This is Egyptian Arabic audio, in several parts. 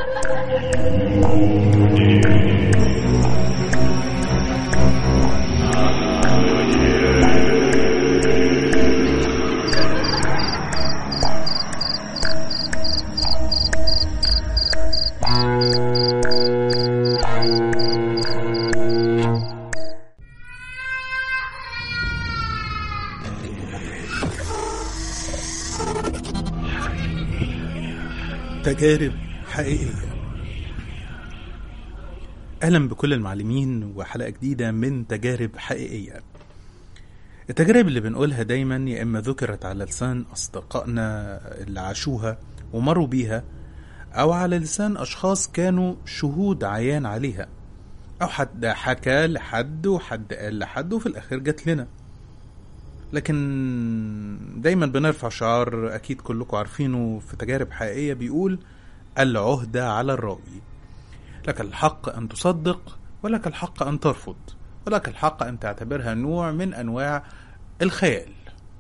تجارب حقيقية أهلا بكل المعلمين وحلقة جديدة من تجارب حقيقية التجارب اللي بنقولها دايما يا إما ذكرت على لسان أصدقائنا اللي عاشوها ومروا بيها أو على لسان أشخاص كانوا شهود عيان عليها أو حد حكى لحد وحد قال لحد وفي الآخر جت لنا لكن دايما بنرفع شعار اكيد كلكم عارفينه في تجارب حقيقيه بيقول العهده على الراوي لك الحق ان تصدق ولك الحق ان ترفض ولك الحق ان تعتبرها نوع من انواع الخيال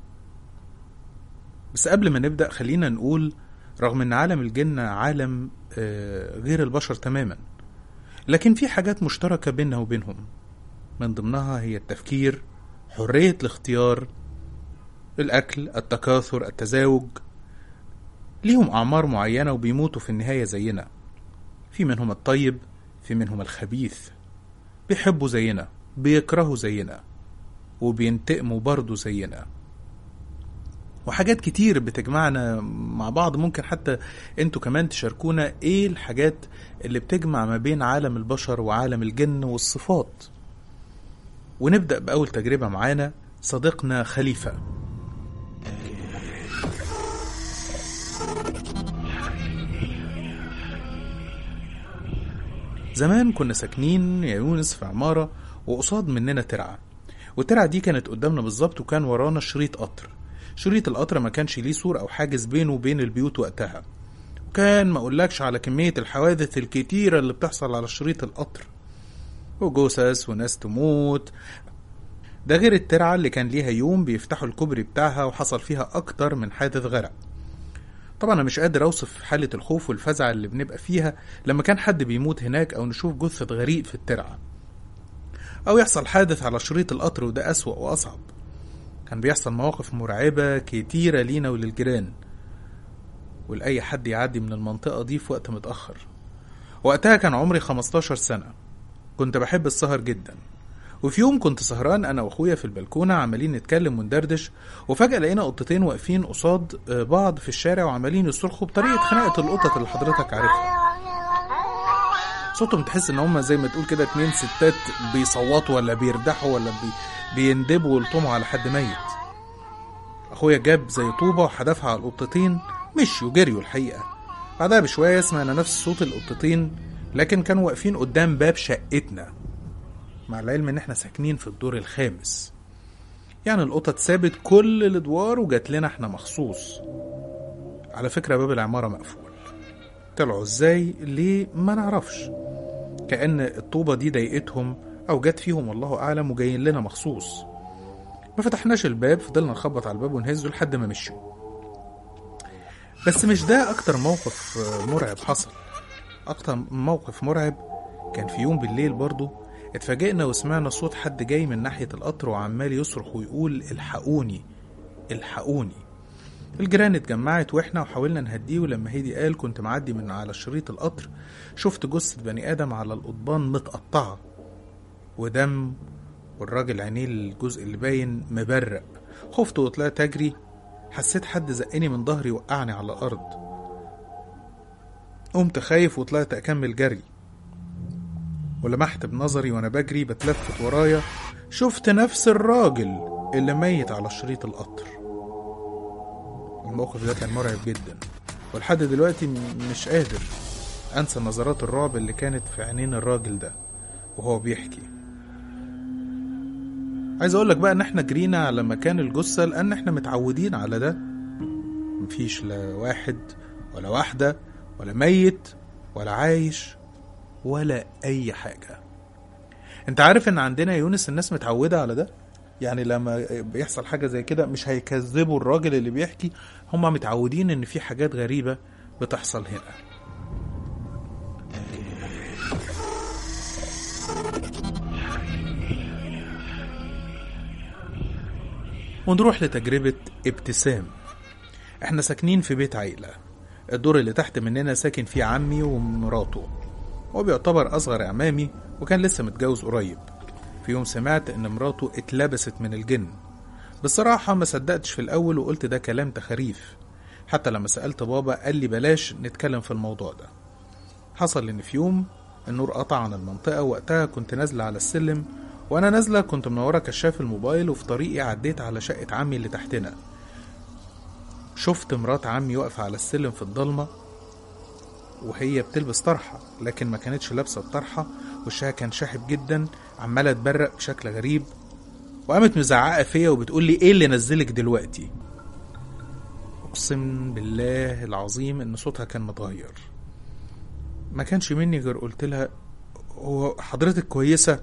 بس قبل ما نبدا خلينا نقول رغم ان عالم الجن عالم آه، غير البشر تماما لكن في حاجات مشتركه بيننا وبينهم من ضمنها هي التفكير حريه الاختيار الأكل التكاثر التزاوج ليهم أعمار معينة وبيموتوا في النهاية زينا في منهم الطيب في منهم الخبيث بيحبوا زينا بيكرهوا زينا وبينتقموا برضه زينا وحاجات كتير بتجمعنا مع بعض ممكن حتى انتوا كمان تشاركونا ايه الحاجات اللي بتجمع ما بين عالم البشر وعالم الجن والصفات ونبدأ بأول تجربة معانا صديقنا خليفة زمان كنا ساكنين يا يونس في عمارة وقصاد مننا ترعة والترعة دي كانت قدامنا بالظبط وكان ورانا شريط قطر شريط القطر ما كانش ليه سور أو حاجز بينه وبين البيوت وقتها وكان ما أقولكش على كمية الحوادث الكتيرة اللي بتحصل على شريط القطر وجثث وناس تموت ده غير الترعة اللي كان ليها يوم بيفتحوا الكوبري بتاعها وحصل فيها أكتر من حادث غرق طبعا أنا مش قادر أوصف حالة الخوف والفزع اللي بنبقى فيها لما كان حد بيموت هناك أو نشوف جثة غريق في الترعة أو يحصل حادث على شريط القطر وده أسوأ وأصعب كان بيحصل مواقف مرعبة كتيرة لينا وللجيران ولأي حد يعدي من المنطقة دي في وقت متأخر وقتها كان عمري 15 سنة كنت بحب السهر جدا وفي يوم كنت سهران انا واخويا في البلكونه عمالين نتكلم وندردش وفجاه لقينا قطتين واقفين قصاد بعض في الشارع وعمالين يصرخوا بطريقه خناقه القطط اللي حضرتك عارفها صوتهم تحس ان هم زي ما تقول كده اتنين ستات بيصوتوا ولا بيردحوا ولا بي بيندبوا ويلطموا على حد ميت اخويا جاب زي طوبه وحدفها على القطتين مشيوا جريوا الحقيقه بعدها بشويه سمعنا نفس صوت القطتين لكن كانوا واقفين قدام باب شقتنا مع العلم ان احنا ساكنين في الدور الخامس يعني القطط سابت كل الادوار وجات لنا احنا مخصوص على فكرة باب العمارة مقفول طلعوا ازاي ليه ما نعرفش كأن الطوبة دي ضايقتهم او جت فيهم الله اعلم وجايين لنا مخصوص ما فتحناش الباب فضلنا نخبط على الباب ونهزه لحد ما مشوا بس مش ده اكتر موقف مرعب حصل اكتر موقف مرعب كان في يوم بالليل برضه اتفاجئنا وسمعنا صوت حد جاي من ناحية القطر وعمال يصرخ ويقول الحقوني الحقوني الجيران اتجمعت واحنا وحاولنا نهديه ولما هدي قال كنت معدي من على شريط القطر شفت جثة بني آدم على القضبان متقطعة ودم والراجل عينيه الجزء اللي باين مبرق خفت وطلعت أجري حسيت حد زقني من ظهري وقعني على الأرض قمت خايف وطلعت أكمل جري ولمحت بنظري وانا بجري بتلفت ورايا شفت نفس الراجل اللي ميت على شريط القطر الموقف ده كان مرعب جدا ولحد دلوقتي مش قادر انسى نظرات الرعب اللي كانت في عينين الراجل ده وهو بيحكي عايز اقولك بقى ان احنا جرينا على مكان الجثة لان احنا متعودين على ده مفيش لا واحد ولا واحدة ولا ميت ولا عايش ولا اي حاجة انت عارف ان عندنا يونس الناس متعودة على ده يعني لما بيحصل حاجة زي كده مش هيكذبوا الراجل اللي بيحكي هم متعودين ان في حاجات غريبة بتحصل هنا ونروح لتجربة ابتسام احنا ساكنين في بيت عيلة الدور اللي تحت مننا ساكن فيه عمي ومراته هو بيعتبر أصغر إعمامي وكان لسه متجوز قريب في يوم سمعت إن مراته اتلبست من الجن بصراحة ما صدقتش في الأول وقلت ده كلام تخاريف حتى لما سألت بابا قال لي بلاش نتكلم في الموضوع ده حصل إن في يوم النور قطع عن المنطقة وقتها كنت نازلة على السلم وأنا نازلة كنت منورة كشاف الموبايل وفي طريقي عديت على شقة عمي اللي تحتنا شفت مرات عمي واقفة على السلم في الضلمة وهي بتلبس طرحة لكن ما كانتش لابسة الطرحة وشها كان شاحب جدا عمالة تبرق بشكل غريب وقامت مزعقة فيا وبتقول لي ايه اللي نزلك دلوقتي اقسم بالله العظيم ان صوتها كان متغير ما كانش مني غير قلت لها هو حضرتك كويسة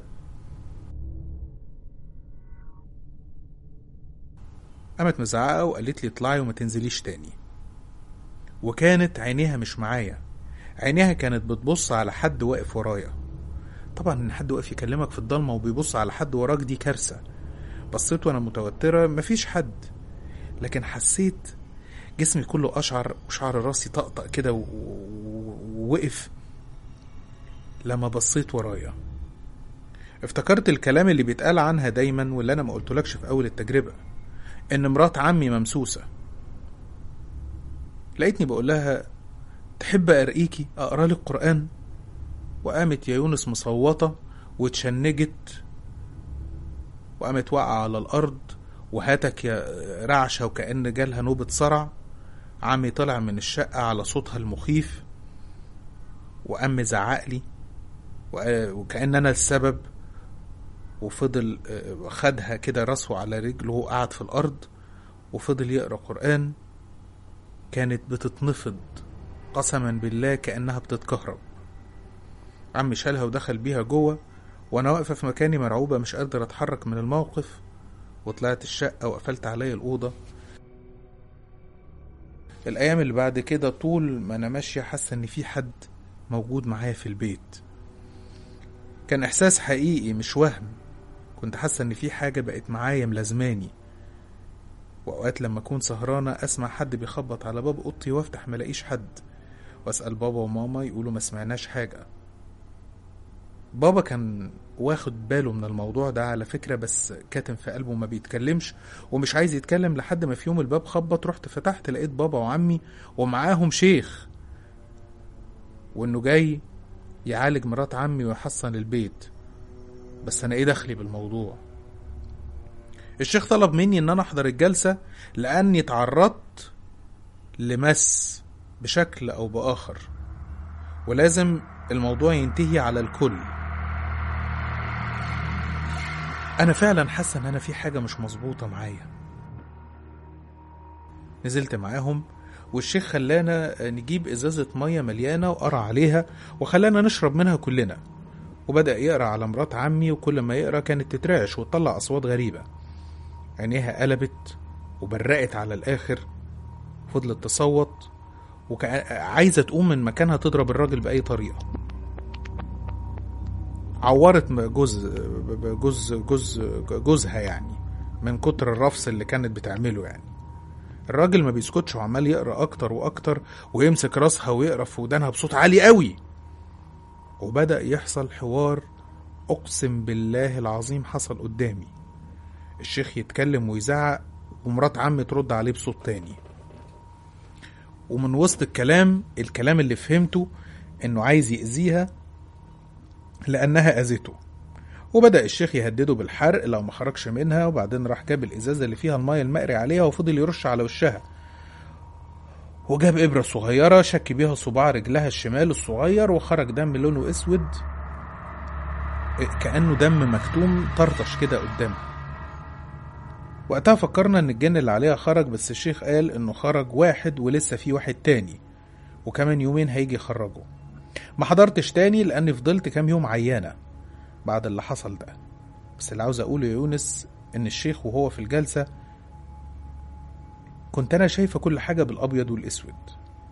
قامت مزعقة وقالت لي اطلعي وما تنزليش تاني وكانت عينيها مش معايا عينيها كانت بتبص على حد واقف ورايا طبعا ان حد واقف يكلمك في الضلمة وبيبص على حد وراك دي كارثة بصيت وانا متوترة مفيش حد لكن حسيت جسمي كله أشعر وشعر راسي طقطق كده و- و- ووقف لما بصيت ورايا افتكرت الكلام اللي بيتقال عنها دايما واللي انا ما قلتلكش في اول التجربة ان مرات عمي ممسوسة لقيتني بقول لها تحب ارقيكي اقرا لك قرآن وقامت يا يونس مصوتة واتشنجت وقامت واقعة على الأرض وهاتك يا رعشة وكأن جالها نوبة صرع عمي طلع من الشقة على صوتها المخيف وقام مزعق لي وق- وكأن أنا السبب وفضل آه، خدها كده راسه على رجله وقعد في الأرض وفضل يقرأ قرآن كانت بتتنفض قسما بالله كأنها بتتكهرب عمي شالها ودخل بيها جوه وانا واقفه في مكاني مرعوبه مش قادره اتحرك من الموقف وطلعت الشقه وقفلت عليا الاوضه الايام اللي بعد كده طول ما انا ماشيه حاسه ان في حد موجود معايا في البيت كان احساس حقيقي مش وهم كنت حاسه ان في حاجه بقت معايا ملازماني واوقات لما اكون سهرانه اسمع حد بيخبط على باب اوضتي وافتح ملاقيش حد واسال بابا وماما يقولوا ما سمعناش حاجه بابا كان واخد باله من الموضوع ده على فكرة بس كاتم في قلبه ما بيتكلمش ومش عايز يتكلم لحد ما في يوم الباب خبط رحت فتحت لقيت بابا وعمي ومعاهم شيخ وانه جاي يعالج مرات عمي ويحصن البيت بس انا ايه دخلي بالموضوع الشيخ طلب مني ان انا احضر الجلسة لاني تعرضت لمس بشكل او باخر ولازم الموضوع ينتهي على الكل انا فعلا حاسه ان انا في حاجه مش مظبوطه معايا نزلت معاهم والشيخ خلانا نجيب ازازه ميه مليانه وقرا عليها وخلانا نشرب منها كلنا وبدا يقرا على مرات عمي وكل ما يقرا كانت تترعش وتطلع اصوات غريبه عينيها قلبت وبرقت على الاخر فضلت تصوت وعايزه تقوم من مكانها تضرب الراجل باي طريقه عورت جوز جوز جوز جوزها يعني من كتر الرفس اللي كانت بتعمله يعني الراجل ما بيسكتش وعمال يقرا اكتر واكتر ويمسك راسها ويقرا في ودانها بصوت عالي قوي وبدا يحصل حوار اقسم بالله العظيم حصل قدامي الشيخ يتكلم ويزعق ومرات عمي ترد عليه بصوت تاني ومن وسط الكلام الكلام اللي فهمته انه عايز يأذيها لأنها أذته وبدأ الشيخ يهدده بالحرق لو ما خرجش منها وبعدين راح جاب الإزازة اللي فيها المية المقري عليها وفضل يرش على وشها وجاب إبرة صغيرة شك بيها صباع رجلها الشمال الصغير وخرج دم لونه أسود كأنه دم مكتوم طرطش كده قدامها وقتها فكرنا إن الجن اللي عليها خرج بس الشيخ قال إنه خرج واحد ولسه في واحد تاني وكمان يومين هيجي يخرجه ما حضرتش تاني لاني فضلت كام يوم عيانة بعد اللي حصل ده بس اللي عاوز اقوله يا يونس ان الشيخ وهو في الجلسة كنت انا شايفة كل حاجة بالابيض والاسود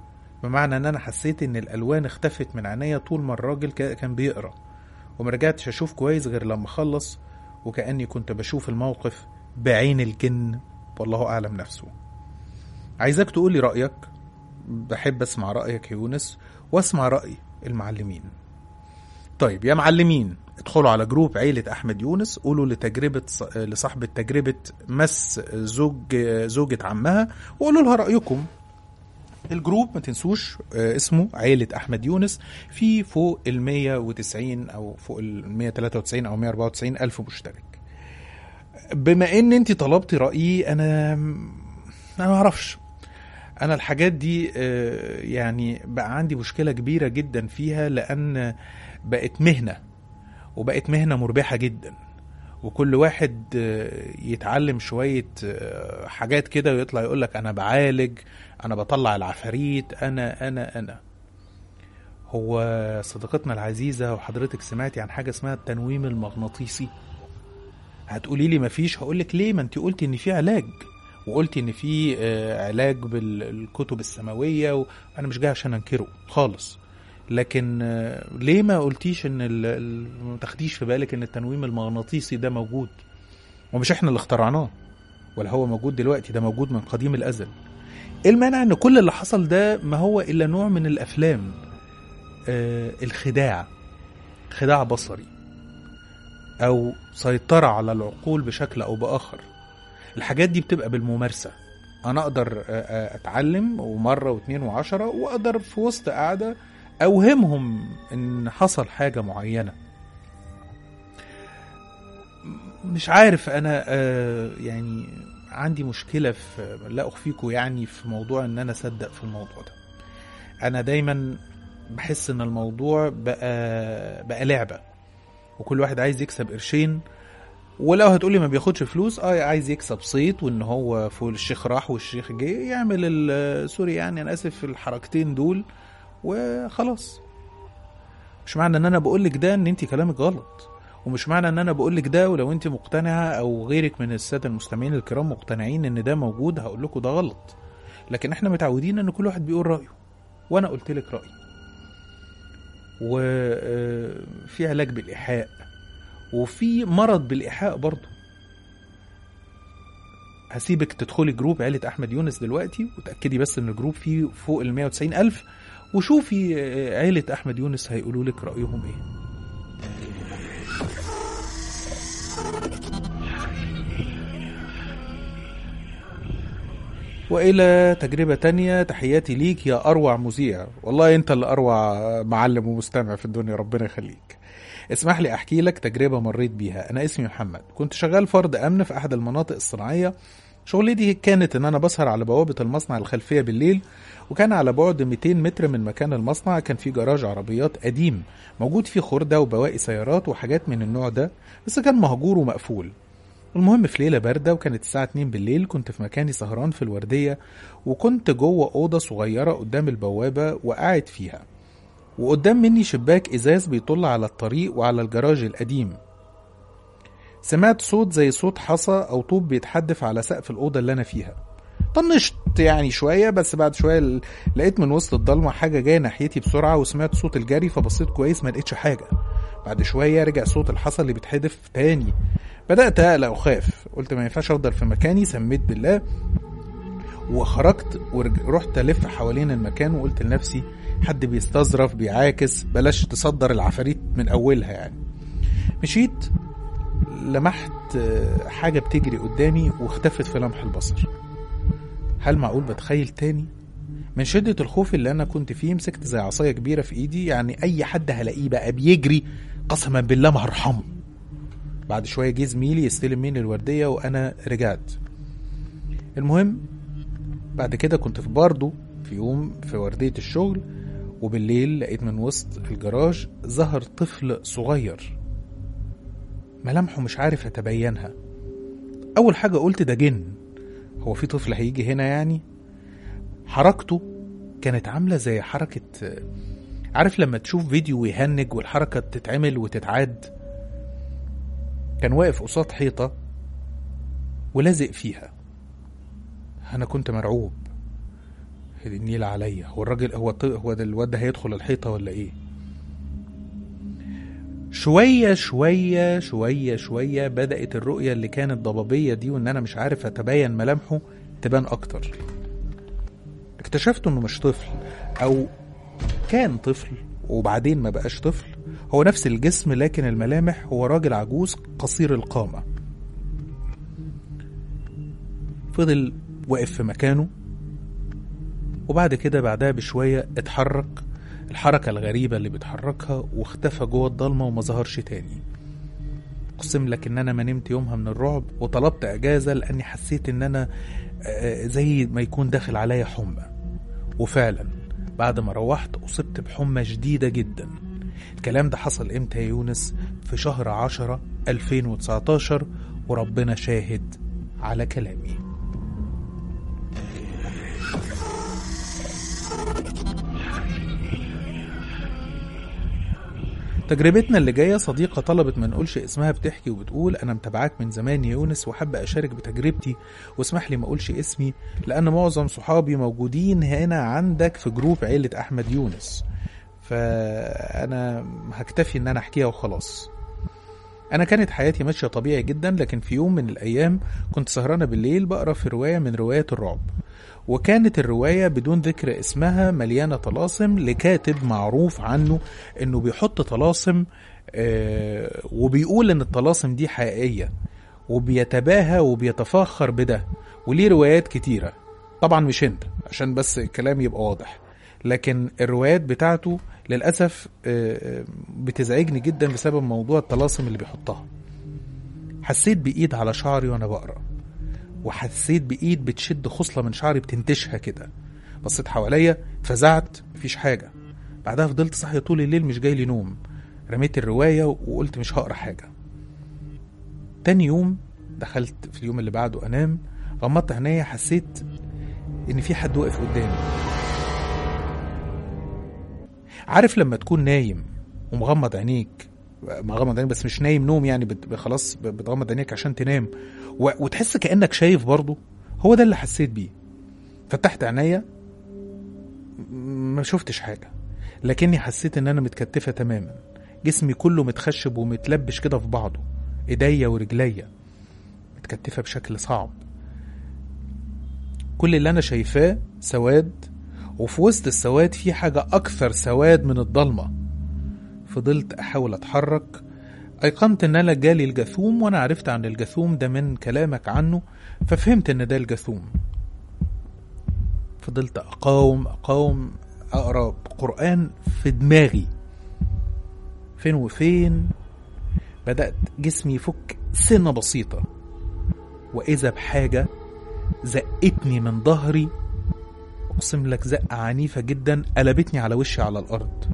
بمعنى ان انا حسيت ان الالوان اختفت من عينيا طول ما الراجل كا- كان بيقرا وما رجعتش اشوف كويس غير لما خلص وكاني كنت بشوف الموقف بعين الجن والله اعلم نفسه عايزك تقولي رايك بحب اسمع رايك يا يونس واسمع راي المعلمين طيب يا معلمين ادخلوا على جروب عيلة أحمد يونس قولوا لتجربة ص- لصاحبة تجربة مس زوج زوجة عمها وقولوا لها رأيكم الجروب ما تنسوش آه، اسمه عيلة أحمد يونس في فوق ال 190 أو فوق ال 193 أو 194 ألف مشترك بما إن أنت طلبتي رأيي أنا أنا ما أعرفش أنا الحاجات دي آه، يعني بقى عندي مشكلة كبيرة جدا فيها لأن بقت مهنة وبقت مهنة مربحة جدا وكل واحد آه، يتعلم شوية آه، حاجات كده ويطلع يقول لك أنا بعالج أنا بطلع العفاريت أنا أنا أنا هو صديقتنا العزيزة وحضرتك سمعتي عن حاجة اسمها التنويم المغناطيسي هتقولي لي مفيش هقول لك ليه ما انت قلتي ان في علاج وقلتي ان في آه، علاج بالكتب السماويه وانا مش جاي عشان انكره خالص لكن آه، ليه ما قلتيش ان ال- ال- ما تاخديش في بالك ان التنويم المغناطيسي ده موجود ومش احنا اللي اخترعناه ولا هو موجود دلوقتي ده موجود من قديم الازل ايه المانع ان كل اللي حصل ده ما هو الا نوع من الافلام آه الخداع خداع بصري او سيطرة على العقول بشكل او باخر الحاجات دي بتبقى بالممارسة انا اقدر آه، آه، اتعلم ومرة واتنين وعشرة واقدر في وسط قاعدة اوهمهم ان حصل حاجة معينة مش عارف انا آه، يعني عندي مشكلة في لا اخفيكم يعني في موضوع ان انا اصدق في الموضوع ده انا دايما بحس ان الموضوع بقى بقى لعبة وكل واحد عايز يكسب قرشين ولو هتقولي ما بياخدش فلوس اه عايز يكسب صيت وان هو فوق الشيخ راح والشيخ جه يعمل ال- سوري يعني انا اسف في الحركتين دول وخلاص مش معنى ان انا بقول لك ده ان انت كلامك غلط ومش معنى ان انا بقول لك ده ولو انت مقتنعه او غيرك من الساده المستمعين الكرام مقتنعين ان ده موجود هقول لكم ده غلط لكن احنا متعودين ان كل واحد بيقول رايه وانا قلت لك رايي وفي علاج بالايحاء وفي مرض بالايحاء برضه هسيبك تدخلي جروب عيلة أحمد يونس دلوقتي وتأكدي بس إن الجروب فيه فوق ال 190 ألف وشوفي آه، عيلة أحمد يونس هيقولوا لك رأيهم إيه وإلى تجربة تانية تحياتي ليك يا أروع مذيع والله أنت اللي أروع معلم ومستمع في الدنيا ربنا يخليك اسمح لي أحكي لك تجربة مريت بيها أنا اسمي محمد كنت شغال فرد أمن في أحد المناطق الصناعية شغلتي كانت إن أنا بسهر على بوابة المصنع الخلفية بالليل وكان على بعد 200 متر من مكان المصنع كان في جراج عربيات قديم موجود فيه خردة وبواقي سيارات وحاجات من النوع ده بس كان مهجور ومقفول المهم في ليلة باردة وكانت الساعة 2 بالليل كنت في مكاني سهران في الوردية وكنت جوه أوضة صغيرة قدام البوابة وقاعد فيها وقدام مني شباك إزاز بيطل على الطريق وعلى الجراج القديم سمعت صوت زي صوت حصى أو طوب بيتحدف على سقف الأوضة اللي أنا فيها طنشت يعني شوية بس بعد شوية ل- لقيت من وسط الضلمة حاجة جاية ناحيتي بسرعة وسمعت صوت الجري فبصيت كويس ما لقيتش حاجة بعد شوية رجع صوت الحصى اللي بيتحدف تاني بدأت أقلق وخاف قلت ما ينفعش أفضل في مكاني سميت بالله وخرجت ورحت ألف حوالين المكان وقلت لنفسي حد بيستظرف بيعاكس بلاش تصدر العفاريت من أولها يعني مشيت لمحت آه، حاجة بتجري قدامي واختفت في لمح البصر هل معقول بتخيل تاني؟ من شدة الخوف اللي أنا كنت فيه مسكت زي عصاية كبيرة في إيدي يعني أي حد هلاقيه بقى بيجري قسما بالله ما هرحمه بعد شوية جه زميلي يستلم مني الوردية وأنا رجعت المهم بعد كده كنت في برضه في يوم في وردية الشغل وبالليل لقيت من وسط الجراج ظهر طفل صغير ملامحه مش عارف أتبينها أول حاجة قلت ده جن هو في طفل هيجي هنا يعني حركته كانت عاملة زي حركة عارف لما تشوف فيديو ويهنج والحركة تتعمل وتتعاد كان واقف قصاد حيطة ولازق فيها أنا كنت مرعوب النيل عليا هو الراجل هو الط- هو ده الواد ده هيدخل الحيطه ولا ايه شويه شويه شويه شويه بدات الرؤيه اللي كانت ضبابيه دي وان انا مش عارف اتبين ملامحه تبان اكتر اكتشفت انه مش طفل او كان طفل وبعدين ما بقاش طفل هو نفس الجسم لكن الملامح هو راجل عجوز قصير القامة فضل واقف في مكانه وبعد كده بعدها بشوية اتحرك الحركة الغريبة اللي بيتحركها واختفى جوه الضلمة وما ظهرش تاني اقسم لك ان انا ما نمت يومها من الرعب وطلبت اجازة لاني حسيت ان انا آه، زي ما يكون داخل عليا حمى وفعلا بعد ما روحت أصبت بحمى شديدة جدا الكلام ده حصل امتى يا يونس في شهر عشرة 2019 وربنا شاهد على كلامي تجربتنا اللي جاية صديقة طلبت ما نقولش اسمها بتحكي وبتقول أنا متابعاك من زمان يا يونس وحابة أشارك بتجربتي واسمح لي ما أقولش اسمي لأن معظم صحابي موجودين هنا عندك في جروب عيلة أحمد يونس فأنا هكتفي إن أنا أحكيها وخلاص أنا كانت حياتي ماشية طبيعي جدا لكن في يوم من الأيام كنت سهرانة بالليل بقرا في رواية من روايات الرعب وكانت الرواية بدون ذكر اسمها مليانة طلاسم لكاتب معروف عنه انه بيحط طلاسم آه، وبيقول ان الطلاسم دي حقيقية وبيتباهى وبيتفاخر بده وليه روايات كتيرة طبعا مش انت عشان بس الكلام يبقى واضح لكن الروايات بتاعته للأسف آه، آه، بتزعجني جدا بسبب موضوع الطلاسم اللي بيحطها حسيت بإيد على شعري وأنا بقرأ وحسيت بإيد بتشد خصلة من شعري بتنتشها كده بصيت حواليا فزعت مفيش حاجة بعدها فضلت صاحية طول الليل مش جاي لي نوم رميت الرواية وقلت مش هقرا حاجة تاني يوم دخلت في اليوم اللي بعده أنام غمضت عينيا حسيت إن في حد واقف قدامي عارف لما تكون نايم ومغمض عينيك مغمض عينيك بس مش نايم نوم يعني بت... خلاص بتغمض عينيك عشان تنام و... وتحس كأنك شايف برضه هو ده اللي حسيت بيه فتحت عينيا ما شفتش حاجة لكني حسيت ان انا متكتفة تماما جسمي كله متخشب ومتلبش كده في بعضه ايديا ورجليا متكتفة بشكل صعب كل اللي انا شايفاه سواد وفي وسط السواد في حاجة أكثر سواد من الضلمة فضلت أحاول أتحرك أيقنت إن أنا جالي الجاثوم وأنا عرفت عن الجاثوم ده من كلامك عنه ففهمت إن ده الجاثوم فضلت أقاوم أقاوم أقرأ قرآن في دماغي فين وفين بدأت جسمي يفك سنة بسيطة وإذا بحاجة زقتني من ظهري أقسم لك زقة عنيفة جدا قلبتني على وشي على الأرض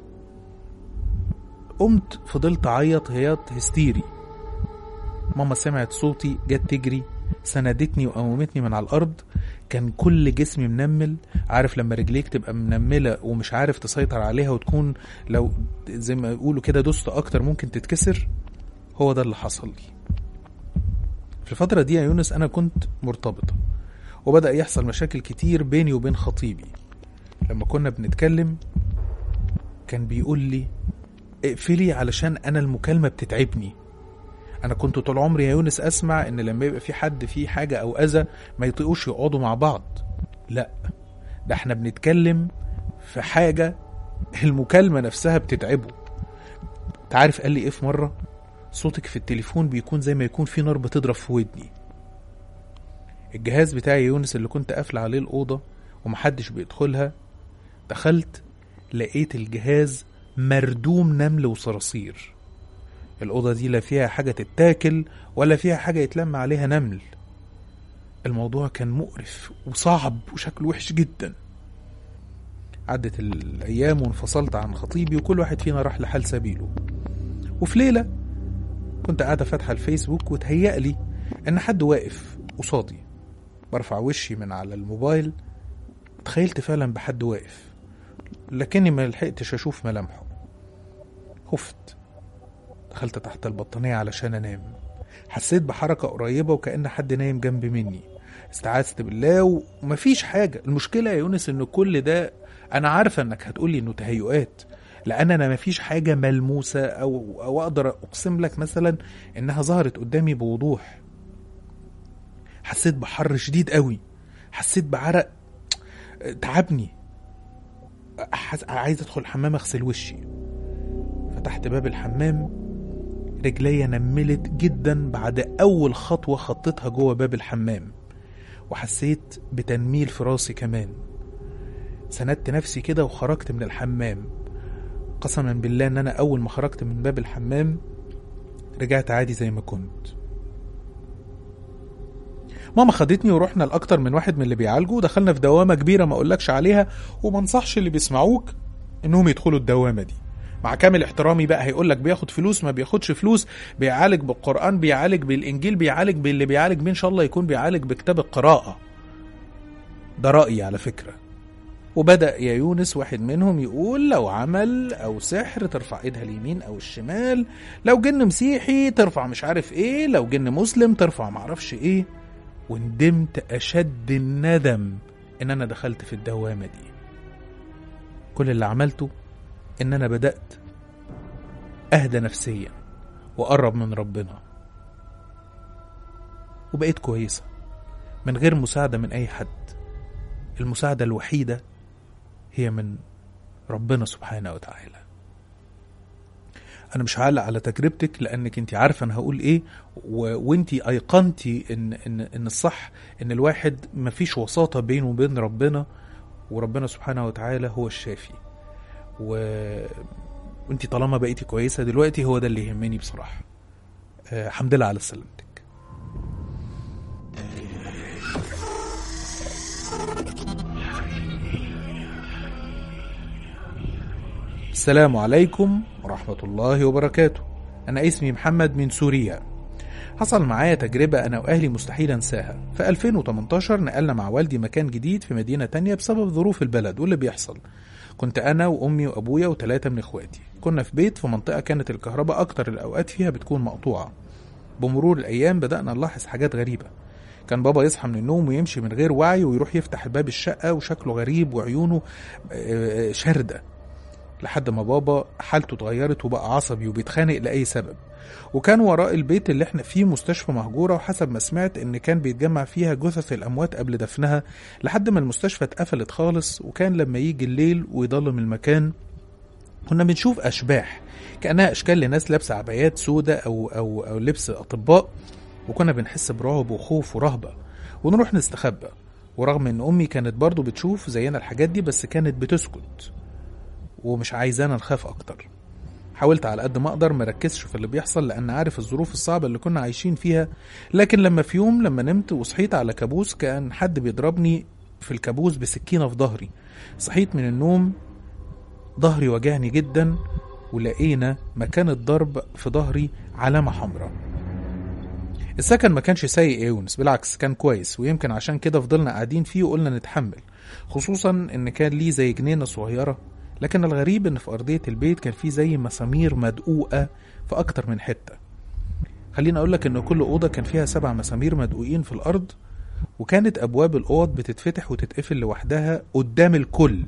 قمت فضلت أعيط عياط هستيري ماما سمعت صوتي جت تجري سندتني وقومتني من على الأرض كان كل جسمي منمل عارف لما رجليك تبقى منملة ومش عارف تسيطر عليها وتكون لو زي ما يقولوا كده دوست أكتر ممكن تتكسر هو ده اللي حصل لي في الفترة دي يا يونس أنا كنت مرتبطة وبدأ يحصل مشاكل كتير بيني وبين خطيبي لما كنا بنتكلم كان بيقول لي اقفلي علشان انا المكالمة بتتعبني انا كنت طول عمري يا يونس اسمع ان لما يبقى في حد فيه حاجة او اذى ما يطيقوش يقعدوا مع بعض لا ده احنا بنتكلم في حاجة المكالمة نفسها بتتعبه تعرف قال لي ايه في مرة صوتك في التليفون بيكون زي ما يكون في نار بتضرب في ودني الجهاز بتاعي يونس اللي كنت قافل عليه الأوضة ومحدش بيدخلها دخلت لقيت الجهاز مردوم نمل وصراصير الأوضة دي لا فيها حاجة تتاكل ولا فيها حاجة يتلم عليها نمل الموضوع كان مقرف وصعب وشكله وحش جدا عدت الأيام وانفصلت عن خطيبي وكل واحد فينا راح لحال سبيله وفي ليلة كنت قاعدة فاتحة الفيسبوك وتهيألي إن حد واقف قصادي برفع وشي من على الموبايل تخيلت فعلا بحد واقف لكني ما لحقتش اشوف ملامحه خفت دخلت تحت البطانية علشان انام حسيت بحركة قريبة وكأن حد نايم جنب مني استعاذت بالله ومفيش حاجة المشكلة يا يونس ان كل ده انا عارفة انك هتقولي انه تهيؤات لان انا مفيش حاجة ملموسة او او اقدر اقسم لك مثلا انها ظهرت قدامي بوضوح حسيت بحر شديد قوي حسيت بعرق تعبني حس... عايز ادخل الحمام اغسل وشي فتحت باب الحمام رجليا نملت جدا بعد اول خطوه خطيتها جوه باب الحمام وحسيت بتنميل في راسي كمان سندت نفسي كده وخرجت من الحمام قسما بالله ان انا اول ما خرجت من باب الحمام رجعت عادي زي ما كنت ماما خدتني ورحنا لاكتر من واحد من اللي بيعالجوا ودخلنا في دوامه كبيره ما اقولكش عليها وما انصحش اللي بيسمعوك انهم يدخلوا الدوامه دي مع كامل احترامي بقى هيقول لك بياخد فلوس ما بياخدش فلوس بيعالج بالقران بيعالج بالانجيل بيعالج باللي بيعالج بيه ان شاء الله يكون بيعالج بكتاب القراءه ده رايي على فكره وبدا يا يونس واحد منهم يقول لو عمل او سحر ترفع ايدها اليمين او الشمال لو جن مسيحي ترفع مش عارف ايه لو جن مسلم ترفع معرفش ايه وندمت اشد الندم ان انا دخلت في الدوامه دي كل اللي عملته ان انا بدات اهدى نفسيا واقرب من ربنا وبقيت كويسه من غير مساعده من اي حد المساعده الوحيده هي من ربنا سبحانه وتعالى انا مش هعلق على تجربتك لانك انت عارفه انا هقول ايه و... وانت ايقنتي ان ان ان الصح ان الواحد مفيش وساطه بينه وبين ربنا وربنا سبحانه وتعالى هو الشافي و وانت طالما بقيتي كويسه دلوقتي هو ده اللي يهمني بصراحه آه، الحمد لله على سلامتك السلام عليكم ورحمة الله وبركاته أنا اسمي محمد من سوريا حصل معايا تجربة أنا وأهلي مستحيل أنساها في 2018 نقلنا مع والدي مكان جديد في مدينة تانية بسبب ظروف البلد واللي بيحصل كنت أنا وأمي وأبويا وثلاثة من إخواتي كنا في بيت في منطقة كانت الكهرباء أكتر الأوقات فيها بتكون مقطوعة بمرور الأيام بدأنا نلاحظ حاجات غريبة كان بابا يصحى من النوم ويمشي من غير وعي ويروح يفتح باب الشقة وشكله غريب وعيونه آه، آه، شاردة لحد ما بابا حالته اتغيرت وبقى عصبي وبيتخانق لأي سبب وكان وراء البيت اللي احنا فيه مستشفى مهجورة وحسب ما سمعت ان كان بيتجمع فيها جثث الأموات قبل دفنها لحد ما المستشفى اتقفلت خالص وكان لما يجي الليل ويضلم المكان كنا بنشوف أشباح كأنها أشكال لناس لابسة عبايات سودة أو, أو, أو لبس أطباء وكنا بنحس برعب وخوف ورهبة ونروح نستخبى ورغم ان امي كانت برضو بتشوف زينا الحاجات دي بس كانت بتسكت ومش عايزانا نخاف اكتر حاولت على قد ما اقدر مركزش في اللي بيحصل لان عارف الظروف الصعبه اللي كنا عايشين فيها لكن لما في يوم لما نمت وصحيت على كابوس كان حد بيضربني في الكابوس بسكينه في ظهري صحيت من النوم ظهري وجعني جدا ولقينا مكان الضرب في ظهري علامه حمراء السكن ما كانش سيء يا يونس بالعكس كان كويس ويمكن عشان كده فضلنا قاعدين فيه وقلنا نتحمل خصوصا ان كان ليه زي جنينه صغيره لكن الغريب ان في ارضيه البيت كان فيه زي مسامير مدقوقه في اكتر من حته خليني اقول لك ان كل اوضه كان فيها سبع مسامير مدقوقين في الارض وكانت ابواب الاوض بتتفتح وتتقفل لوحدها قدام الكل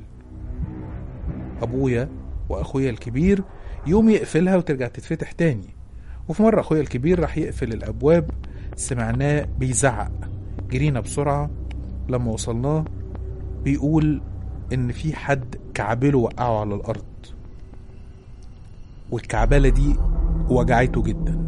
ابويا واخويا الكبير يوم يقفلها وترجع تتفتح تاني وفي مرة أخويا الكبير راح يقفل الأبواب سمعناه بيزعق جرينا بسرعة لما وصلناه بيقول إن في حد كعبله وقعه على الأرض والكعبلة دي وجعته جدا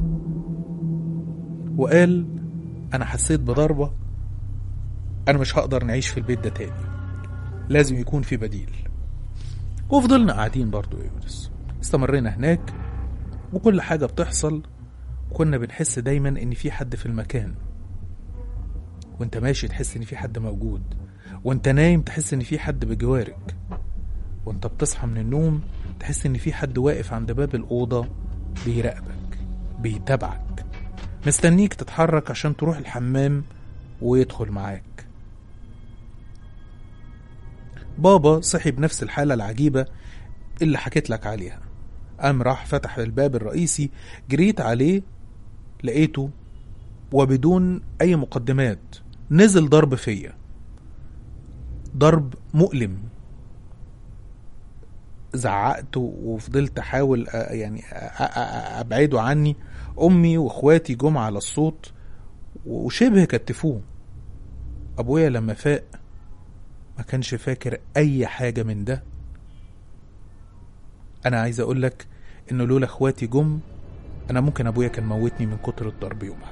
وقال أنا حسيت بضربة أنا مش هقدر نعيش في البيت ده تاني لازم يكون في بديل وفضلنا قاعدين برضو يا يونس استمرينا هناك وكل حاجة بتحصل كنا بنحس دايما ان في حد في المكان وانت ماشي تحس ان في حد موجود وانت نايم تحس ان في حد بجوارك وانت بتصحى من النوم تحس ان في حد واقف عند باب الأوضة بيراقبك بيتابعك مستنيك تتحرك عشان تروح الحمام ويدخل معاك بابا صحي بنفس الحالة العجيبة اللي حكيت لك عليها قام راح فتح الباب الرئيسي جريت عليه لقيته وبدون أي مقدمات نزل ضرب فيا ضرب مؤلم زعقت وفضلت احاول أ- يعني أ- أ- ابعده عني امي واخواتي جم على الصوت وشبه كتفوه ابويا لما فاق ما كانش فاكر اي حاجه من ده انا عايز اقول لك انه لولا اخواتي جم انا ممكن ابويا كان موتني من كتر الضرب يومها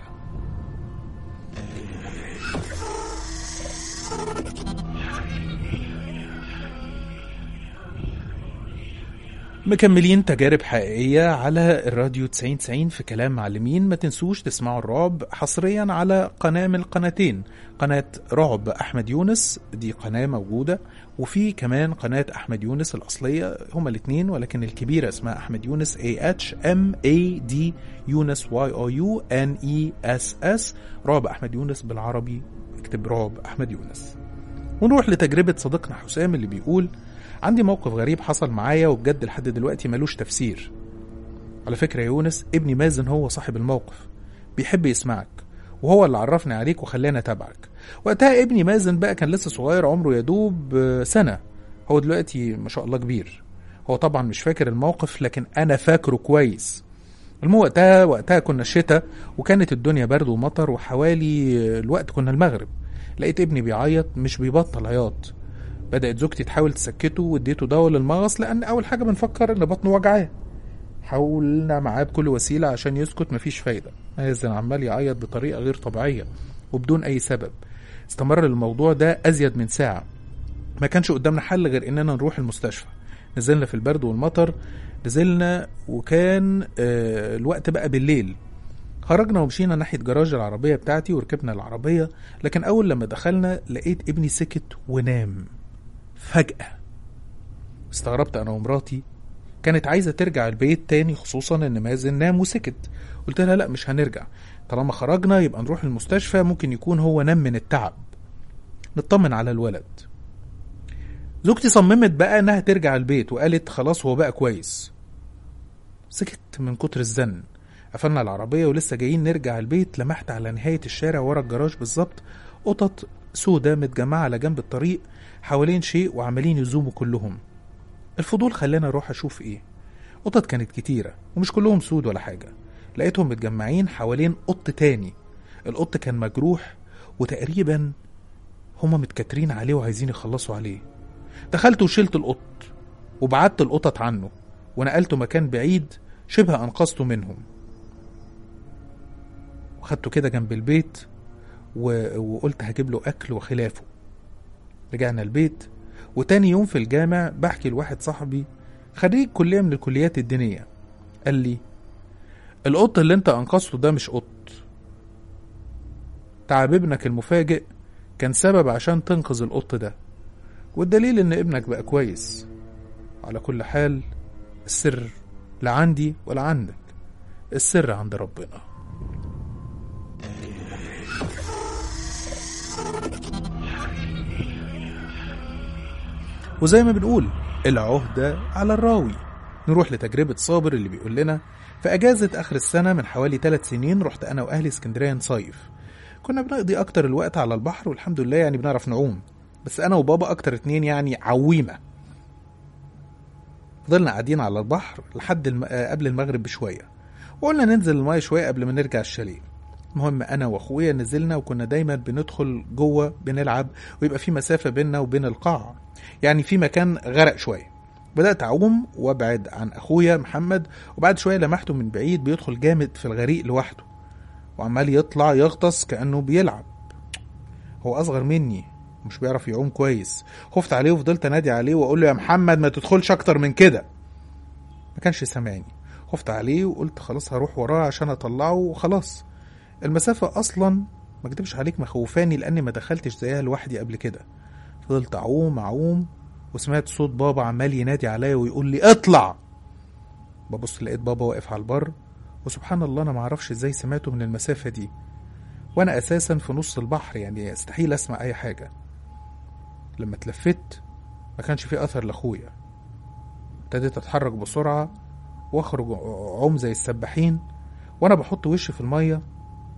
مكملين تجارب حقيقية على الراديو 9090 في كلام معلمين ما تنسوش تسمعوا الرعب حصريا على قناة من القناتين قناة رعب أحمد يونس دي قناة موجودة وفي كمان قناة أحمد يونس الأصلية هما الاتنين ولكن الكبيرة اسمها أحمد يونس A H M A D يونس Y O U N E S S رعب أحمد يونس بالعربي اكتب رعب أحمد يونس ونروح لتجربة صديقنا حسام اللي بيقول عندي موقف غريب حصل معايا وبجد لحد دلوقتي ملوش تفسير على فكرة يا يونس ابني مازن هو صاحب الموقف بيحب يسمعك وهو اللي عرفني عليك وخلاني اتابعك وقتها ابني مازن بقى كان لسه صغير عمره يدوب آه، سنة هو دلوقتي ما شاء الله كبير هو طبعا مش فاكر الموقف لكن انا فاكره كويس المهم وقتها وقتها كنا الشتاء وكانت الدنيا برد ومطر وحوالي آه، الوقت كنا المغرب لقيت ابني بيعيط مش بيبطل عياط بدأت زوجتي تحاول تسكته واديته دواء للمغص لأن أول حاجة بنفكر إن بطنه وجعاه حاولنا معاه بكل وسيلة عشان يسكت مفيش فايدة مازن عمال يعيط بطريقة غير طبيعية وبدون أي سبب استمر الموضوع ده أزيد من ساعة ما كانش قدامنا حل غير إننا نروح المستشفى نزلنا في البرد والمطر نزلنا وكان آه، الوقت بقى بالليل خرجنا ومشينا ناحية جراج العربية بتاعتي وركبنا العربية لكن أول لما دخلنا لقيت ابني سكت ونام فجأة استغربت أنا ومراتي كانت عايزة ترجع البيت تاني خصوصا إن مازن نام وسكت قلت لها لا مش هنرجع طالما خرجنا يبقى نروح المستشفى ممكن يكون هو نام من التعب نطمن على الولد زوجتي صممت بقى انها ترجع البيت وقالت خلاص هو بقى كويس سكت من كتر الزن قفلنا العربية ولسه جايين نرجع البيت لمحت على نهاية الشارع ورا الجراج بالظبط قطط سودة متجمعة على جنب الطريق حوالين شيء وعمالين يزوموا كلهم الفضول خلاني اروح اشوف ايه قطط كانت كتيرة ومش كلهم سود ولا حاجة لقيتهم متجمعين حوالين قط تاني القط كان مجروح وتقريبا هما متكترين عليه وعايزين يخلصوا عليه دخلت وشلت القط وبعدت القطط عنه ونقلته مكان بعيد شبه أنقذته منهم وخدته كده جنب البيت و... وقلت هجيب له أكل وخلافه رجعنا البيت وتاني يوم في الجامع بحكي لواحد صاحبي خريج كلية من الكليات الدينية قال لي القط اللي انت أنقذته ده مش قط تعب ابنك المفاجئ كان سبب عشان تنقذ القط ده والدليل ان ابنك بقى كويس على كل حال السر لا عندي ولا عندك السر عند ربنا وزي ما بنقول العهدة على الراوي نروح لتجربة صابر اللي بيقول لنا في أجازة آخر السنة من حوالي ثلاث سنين رحت أنا وأهلي اسكندرية نصيف كنا بنقضي أكتر الوقت على البحر والحمد لله يعني بنعرف نعوم بس أنا وبابا أكتر اتنين يعني عويمة فضلنا قاعدين على البحر لحد الم... آه، قبل المغرب بشوية وقلنا ننزل المايه شوية قبل ما نرجع الشاليه المهم أنا وأخويا نزلنا وكنا دايما بندخل جوه بنلعب ويبقى في مسافة بيننا وبين القاع يعني في مكان غرق شوية بدأت أعوم وأبعد عن أخويا محمد وبعد شوية لمحته من بعيد بيدخل جامد في الغريق لوحده وعمال يطلع يغطس كأنه بيلعب هو أصغر مني ومش بيعرف يعوم كويس خفت عليه وفضلت انادي عليه واقول له يا محمد ما تدخلش اكتر من كده ما كانش سامعني خفت عليه وقلت خلاص هروح وراه عشان اطلعه وخلاص المسافة اصلا ما اكدبش عليك مخوفاني لاني ما دخلتش زيها لوحدي قبل كده فضلت اعوم اعوم وسمعت صوت بابا عمال ينادي عليا ويقول لي اطلع ببص لقيت بابا واقف على البر وسبحان الله انا معرفش ازاي سمعته من المسافة دي وانا اساسا في نص البحر يعني استحيل اسمع اي حاجه لما اتلفت ما كانش في اثر لاخويا ابتديت اتحرك بسرعه واخرج عوم زي السباحين وانا بحط وشي في الميه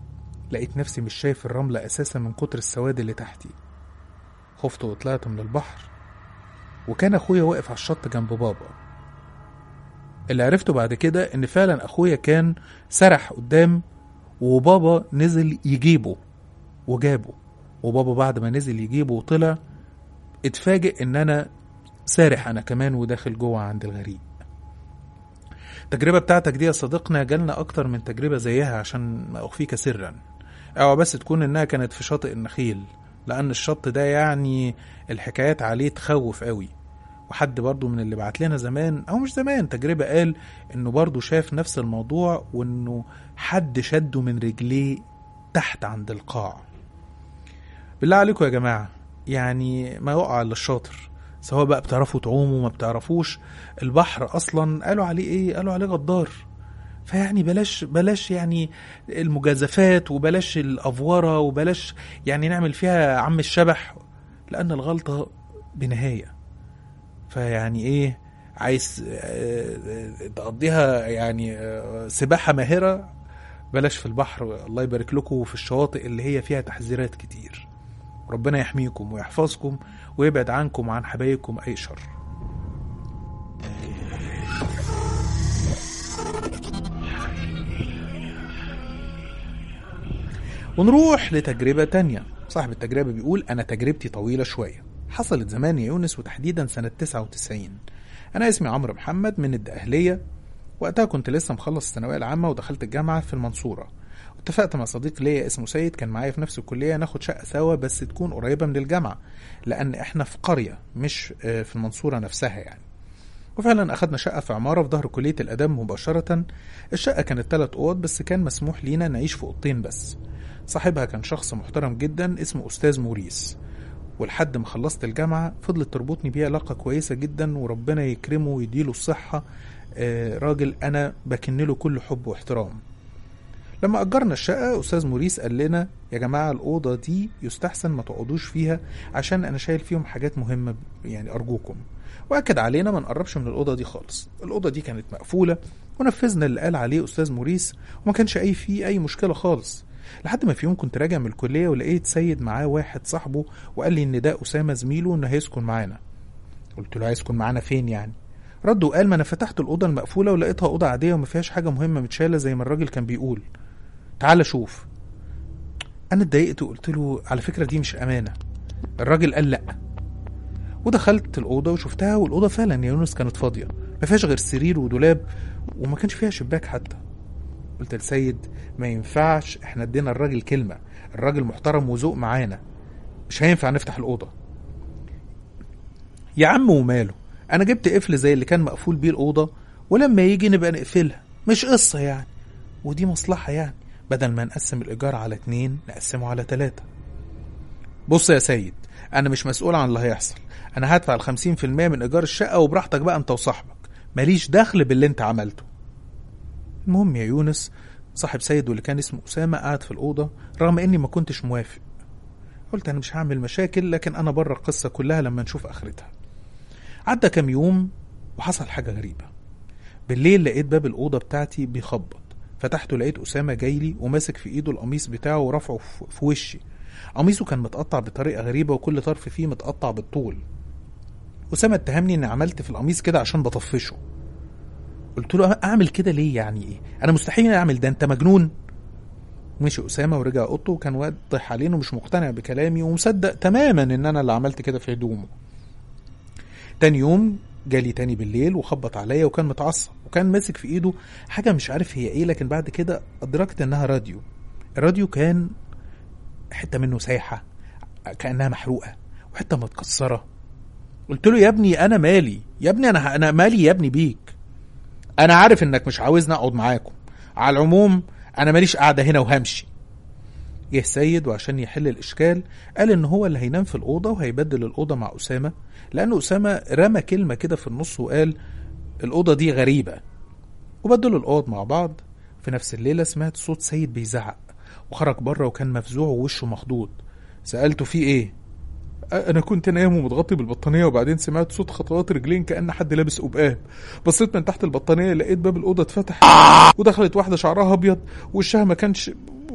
لقيت نفسي مش شايف الرملة أساسا من كتر السواد اللي تحتي خفت وطلعت من البحر وكان أخويا واقف على الشط جنب بابا اللي عرفته بعد كده إن فعلا أخويا كان سرح قدام وبابا نزل يجيبه وجابه وبابا بعد ما نزل يجيبه وطلع اتفاجئ إن أنا سارح أنا كمان وداخل جوه عند الغريق التجربة بتاعتك دي يا صديقنا جالنا أكتر من تجربة زيها عشان ما أخفيك سرا أو بس تكون إنها كانت في شاطئ النخيل لأن الشط ده يعني الحكايات عليه تخوف قوي وحد برضو من اللي بعت لنا زمان أو مش زمان تجربة قال إنه برضو شاف نفس الموضوع وإنه حد شده من رجليه تحت عند القاع بالله عليكم يا جماعة يعني ما يقع إلا الشاطر سواء بقى بتعرفوا تعوموا ما بتعرفوش البحر اصلا قالوا عليه ايه قالوا عليه غدار فيعني بلاش بلاش يعني المجازفات وبلاش الافوره وبلاش يعني نعمل فيها عم الشبح لان الغلطه بنهايه فيعني ايه عايز آه، تقضيها يعني آه، سباحه ماهره بلاش في البحر الله يبارك لكم في الشواطئ اللي هي فيها تحذيرات كتير ربنا يحميكم ويحفظكم ويبعد عنكم وعن حبايبكم أي شر ونروح لتجربة تانية صاحب التجربة بيقول أنا تجربتي طويلة شوية حصلت زمان يا يونس وتحديدا سنة 99 أنا اسمي عمرو محمد من الدقهلية وقتها كنت لسه مخلص الثانوية العامة ودخلت الجامعة في المنصورة اتفقت مع صديق ليا اسمه سيد كان معايا في نفس الكلية ناخد شقة سوا بس تكون قريبة من الجامعة لأن احنا في قرية مش آه، في المنصورة نفسها يعني وفعلا أخدنا شقة في عمارة في ظهر كلية الآداب مباشرة الشقة كانت تلات أوض بس كان مسموح لينا نعيش في أوضتين بس صاحبها كان شخص محترم جدا اسمه أستاذ موريس ولحد ما خلصت الجامعة فضلت تربطني بيه علاقة كويسة جدا وربنا يكرمه ويديله الصحة آه، راجل أنا بكن له كل حب واحترام لما أجرنا الشقة أستاذ موريس قال لنا يا جماعة الأوضة دي يستحسن ما تقعدوش فيها عشان أنا شايل فيهم حاجات مهمة يعني أرجوكم وأكد علينا ما نقربش من الأوضة دي خالص الأوضة دي كانت مقفولة ونفذنا اللي قال عليه أستاذ موريس وما كانش أي فيه أي مشكلة خالص لحد ما في يوم كنت راجع من الكلية ولقيت سيد معاه واحد صاحبه وقال لي إن ده أسامة زميله إنه هيسكن معانا قلت له هيسكن معانا فين يعني رد وقال ما انا فتحت الاوضه المقفوله ولقيتها اوضه عاديه وما فيهاش حاجه مهمه متشاله زي ما الراجل كان بيقول تعال شوف انا اتضايقت وقلت له على فكره دي مش امانه الراجل قال لا ودخلت الاوضه وشفتها والاوضه فعلا يا يونس كانت فاضيه ما فيهاش غير سرير ودولاب وما كانش فيها شباك حتى قلت لسيد ما ينفعش احنا ادينا الراجل كلمه الراجل محترم وذوق معانا مش هينفع نفتح الاوضه يا عم وماله انا جبت قفل زي اللي كان مقفول بيه الاوضه ولما يجي نبقى نقفلها مش قصه يعني ودي مصلحه يعني بدل ما نقسم الايجار على اتنين نقسمه على تلاته بص يا سيد انا مش مسؤول عن اللي هيحصل انا هدفع الخمسين في المية من ايجار الشقه وبراحتك بقى انت وصاحبك ماليش دخل باللي انت عملته المهم يا يونس صاحب سيد واللي كان اسمه اسامه قعد في الاوضه رغم اني ما كنتش موافق قلت انا مش هعمل مشاكل لكن انا بره القصه كلها لما نشوف اخرتها عدى كام يوم وحصل حاجة غريبة بالليل لقيت باب الأوضة بتاعتي بيخبط فتحته لقيت أسامة جاي لي وماسك في إيده القميص بتاعه ورفعه في- في وشي قميصه كان متقطع بطريقة غريبة وكل طرف فيه متقطع بالطول أسامة اتهمني إني عملت في القميص كده عشان بطفشه قلت له أعمل كده ليه يعني إيه أنا مستحيل أعمل ده أنت مجنون مشي أسامة ورجع أوضته وكان واضح عليه إنه مش مقتنع بكلامي ومصدق تماما إن أنا اللي عملت كده في هدومه تاني يوم جالي تاني بالليل وخبط عليا وكان متعصب وكان ماسك في ايده حاجه مش عارف هي ايه لكن بعد كده ادركت انها راديو الراديو كان حته منه سايحه كانها محروقه وحته متكسره قلت له يا ابني انا مالي يا ابني انا انا مالي يا ابني بيك انا عارف انك مش عاوزني اقعد معاكم على العموم انا ماليش قاعده هنا وهمشي جه سيد وعشان يحل الاشكال قال ان هو اللي هينام في الاوضه وهيبدل الاوضه مع اسامه لان اسامه رمى كلمه كده في النص وقال الاوضه دي غريبه وبدلوا الاوض مع بعض في نفس الليله سمعت صوت سيد بيزعق وخرج بره وكان مفزوع ووشه مخضوض سالته في ايه انا كنت نايم ومتغطي بالبطانيه وبعدين سمعت صوت خطوات رجلين كان حد لابس قبقاب بصيت من تحت البطانيه لقيت باب الاوضه اتفتح ودخلت واحده شعرها ابيض وشها ما كانش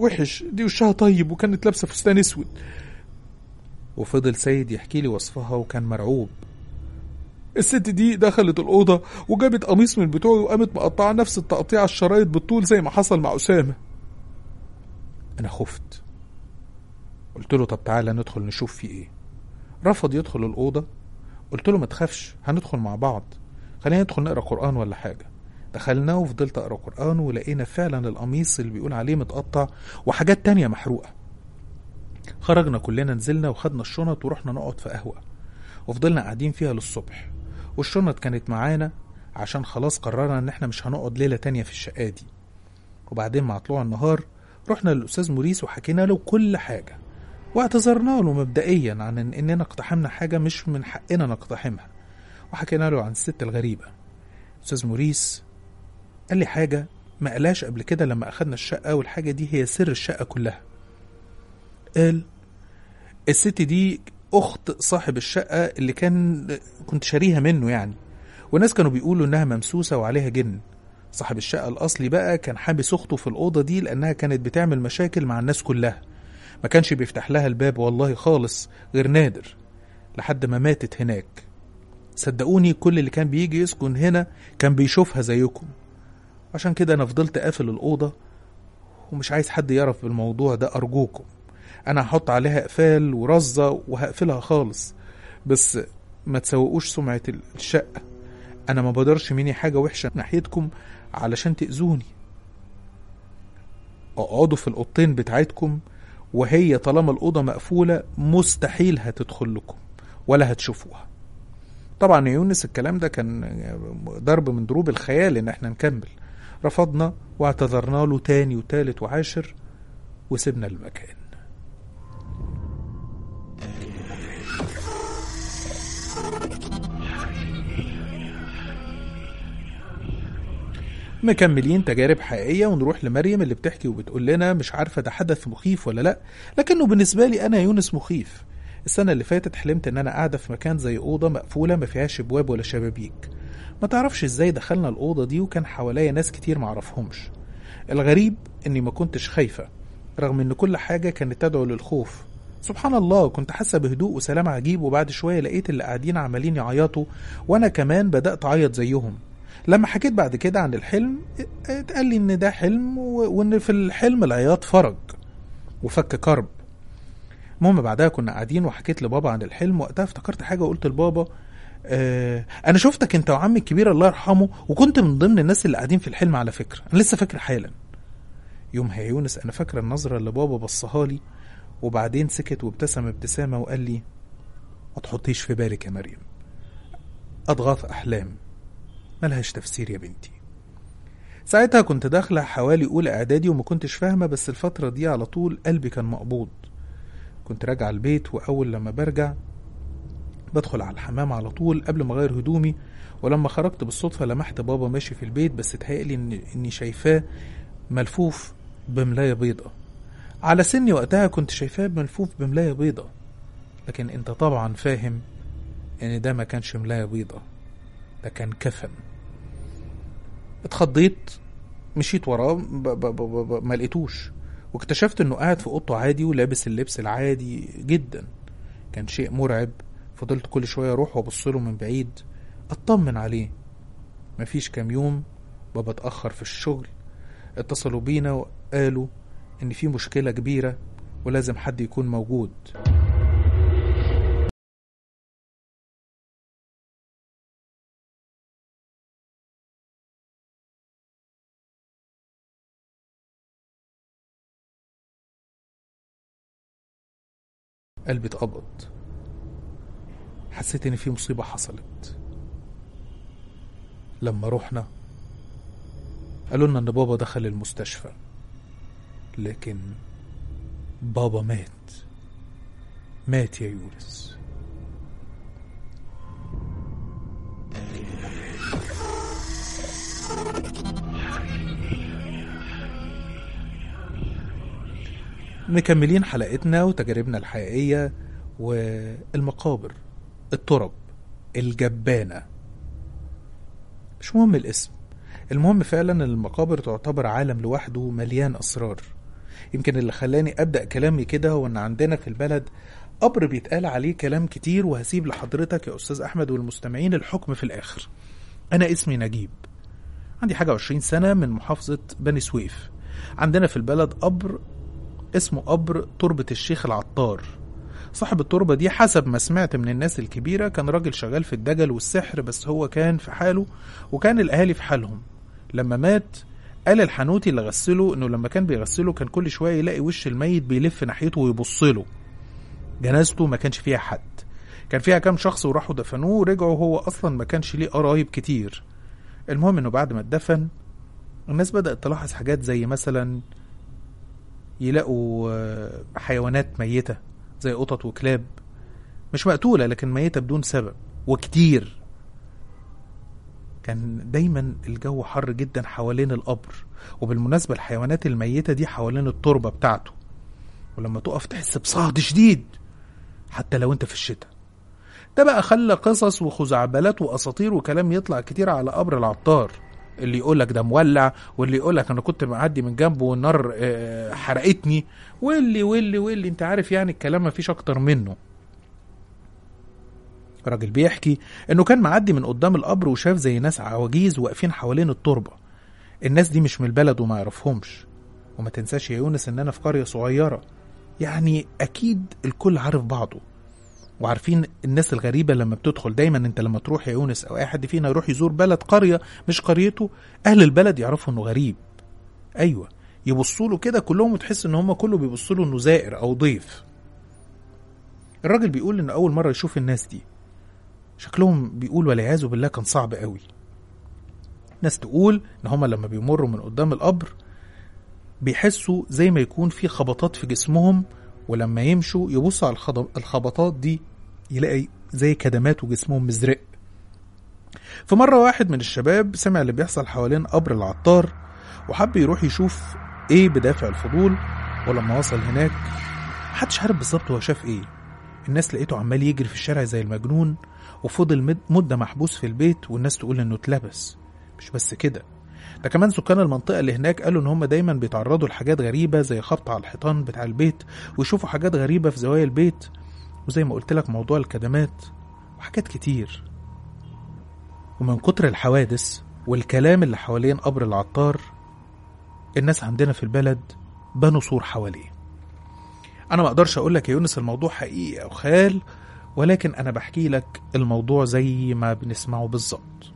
وحش دي وشها طيب وكانت لابسة فستان اسود وفضل سيد يحكي لي وصفها وكان مرعوب الست دي دخلت الأوضة وجابت قميص من بتوعي وقامت مقطعة نفس التقطيع الشرايط بالطول زي ما حصل مع أسامة أنا خفت قلت له طب تعالى ندخل نشوف في إيه رفض يدخل الأوضة قلت له ما تخافش هندخل مع بعض خلينا ندخل نقرا قرآن ولا حاجة دخلنا وفضلت أقرا قرآن ولقينا فعلا القميص اللي بيقول عليه متقطع وحاجات تانية محروقة خرجنا كلنا نزلنا وخدنا الشنط ورحنا نقعد في قهوة وفضلنا قاعدين فيها للصبح والشنط كانت معانا عشان خلاص قررنا ان احنا مش هنقعد ليلة تانية في الشقة دي وبعدين مع طلوع النهار رحنا للأستاذ موريس وحكينا له كل حاجة واعتذرنا له مبدئيا عن إن اننا اقتحمنا حاجة مش من حقنا نقتحمها وحكينا له عن الست الغريبة أستاذ موريس قال لي حاجة ما قالهاش قبل كده لما أخدنا الشقة والحاجة دي هي سر الشقة كلها قال الست دي أخت صاحب الشقة اللي كان كنت شاريها منه يعني والناس كانوا بيقولوا إنها ممسوسة وعليها جن صاحب الشقة الأصلي بقى كان حابس أخته في الأوضة دي لأنها كانت بتعمل مشاكل مع الناس كلها ما كانش بيفتح لها الباب والله خالص غير نادر لحد ما ماتت هناك صدقوني كل اللي كان بيجي يسكن هنا كان بيشوفها زيكم عشان كده أنا فضلت قافل الأوضة ومش عايز حد يعرف بالموضوع ده أرجوكم أنا هحط عليها قفال ورزة وهقفلها خالص بس ما تسوقوش سمعة الشقة أنا ما بقدرش مني حاجة وحشة ناحيتكم علشان تأذوني اقعدوا في الأوضتين بتاعتكم وهي طالما الأوضة مقفولة مستحيل هتدخل لكم ولا هتشوفوها طبعا يا يونس الكلام ده كان ضرب من ضروب الخيال ان احنا نكمل رفضنا واعتذرنا له تاني وتالت وعاشر وسبنا المكان مكملين تجارب حقيقية ونروح لمريم اللي بتحكي وبتقول لنا مش عارفة ده حدث مخيف ولا لأ لكنه بالنسبة لي أنا يونس مخيف السنة اللي فاتت حلمت إن أنا قاعدة في مكان زي أوضة مقفولة ما فيهاش أبواب ولا شبابيك ما تعرفش إزاي دخلنا الأوضة دي وكان حواليا ناس كتير معرفهمش الغريب إني ما كنتش خايفة رغم إن كل حاجة كانت تدعو للخوف سبحان الله كنت حاسة بهدوء وسلام عجيب وبعد شوية لقيت اللي قاعدين عمالين يعيطوا وأنا كمان بدأت أعيط زيهم لما حكيت بعد كده عن الحلم اتقال لي ان ده حلم وان في الحلم العياط فرج وفك كرب المهم بعدها كنا قاعدين وحكيت لبابا عن الحلم وقتها افتكرت حاجه وقلت لبابا آه انا شفتك انت وعمي الكبير الله يرحمه وكنت من ضمن الناس اللي قاعدين في الحلم على فكره انا لسه فاكر حالا يومها يا يونس انا فاكره النظره اللي بابا بصها لي وبعدين سكت وابتسم ابتسامه وقال لي ما تحطيش في بالك يا مريم اضغاث احلام ملهاش تفسير يا بنتي ساعتها كنت داخلة حوالي أولى إعدادي وما كنتش فاهمة بس الفترة دي على طول قلبي كان مقبوض كنت راجع البيت وأول لما برجع بدخل على الحمام على طول قبل ما أغير هدومي ولما خرجت بالصدفة لمحت بابا ماشي في البيت بس اتهيألي إن إني شايفاه ملفوف بملاية بيضة على سني وقتها كنت شايفاه ملفوف بملاية بيضة لكن انت طبعا فاهم ان ده ما كانش ملاية بيضة ده كان كفن اتخضيت مشيت وراه ب- ب- ب- ب- ما لقيتوش واكتشفت انه قاعد في اوضته عادي ولابس اللبس العادي جدا كان شيء مرعب فضلت كل شويه اروح وابص له من بعيد اطمن عليه مفيش كام يوم بابا اتاخر في الشغل اتصلوا بينا وقالوا ان في مشكله كبيره ولازم حد يكون موجود قلبي اتقبض حسيت ان في مصيبة حصلت لما رحنا قالوا لنا ان بابا دخل المستشفى لكن بابا مات مات يا يونس مكملين حلقتنا وتجاربنا الحقيقية والمقابر الترب الجبانة مش مهم الاسم المهم فعلا ان المقابر تعتبر عالم لوحده مليان اسرار يمكن اللي خلاني ابدا كلامي كده هو ان عندنا في البلد قبر بيتقال عليه كلام كتير وهسيب لحضرتك يا استاذ احمد والمستمعين الحكم في الاخر انا اسمي نجيب عندي حاجه 20 سنه من محافظه بني سويف عندنا في البلد قبر اسمه قبر تربه الشيخ العطار صاحب التربة دي حسب ما سمعت من الناس الكبيرة كان راجل شغال في الدجل والسحر بس هو كان في حاله وكان الأهالي في حالهم لما مات قال الحنوتي اللي غسله انه لما كان بيغسله كان كل شويه يلاقي وش الميت بيلف ناحيته ويبص له جنازته ما كانش فيها حد كان فيها كام شخص وراحوا دفنوه ورجعوا هو اصلا ما كانش ليه قرايب كتير المهم انه بعد ما اتدفن الناس بدأت تلاحظ حاجات زي مثلا يلاقوا آه، حيوانات ميتة زي قطط وكلاب مش مقتولة لكن ميتة بدون سبب وكتير كان دايما الجو حر جدا حوالين القبر وبالمناسبة الحيوانات الميتة دي حوالين التربة بتاعته ولما تقف تحس بصهد شديد حتى لو انت في الشتاء ده بقى خلى قصص وخزعبلات واساطير وكلام يطلع كتير على قبر العطار اللي يقولك ده مولع واللي يقولك انا كنت معدي من جنبه والنار آه، حرقتني واللي واللي واللي انت عارف يعني الكلام مفيش اكتر منه راجل بيحكي انه كان معدي من قدام القبر وشاف زي ناس عواجيز واقفين حوالين التربه الناس دي مش من البلد وما يعرفهمش وما تنساش يا يونس ان انا في قريه صغيره يعني اكيد الكل عارف بعضه وعارفين الناس الغريبة لما بتدخل دايما انت لما تروح يا يونس او اي حد فينا يروح يزور بلد قرية مش قريته اهل البلد يعرفوا انه غريب ايوه يبصوا له كده كلهم وتحس ان هم كله بيبصوا له انه زائر او ضيف الراجل بيقول ان اول مرة يشوف الناس دي شكلهم بيقول والعياذ بالله كان صعب قوي ناس تقول ان هم لما بيمروا من قدام القبر بيحسوا زي ما يكون في خبطات في جسمهم ولما يمشوا يبصوا على الخض- الخبطات دي يلاقي زي كدمات وجسمهم مزرق فمرة واحد من الشباب سمع اللي بيحصل حوالين قبر العطار وحب يروح يشوف ايه بدافع الفضول ولما وصل هناك محدش عارف بالظبط هو شاف ايه الناس لقيته عمال يجري في الشارع زي المجنون وفضل مد- مدة محبوس في البيت والناس تقول انه اتلبس مش بس كده ده كمان سكان المنطقة اللي هناك قالوا إن هم دايما بيتعرضوا لحاجات غريبة زي خبط على الحيطان بتاع البيت ويشوفوا حاجات غريبة في زوايا البيت وزي ما قلت لك موضوع الكدمات وحاجات كتير ومن كتر الحوادث والكلام اللي حوالين قبر العطار الناس عندنا في البلد بنوا سور حواليه أنا ما أقدرش أقول لك يا يونس الموضوع حقيقي أو خيال ولكن أنا بحكي لك الموضوع زي ما بنسمعه بالظبط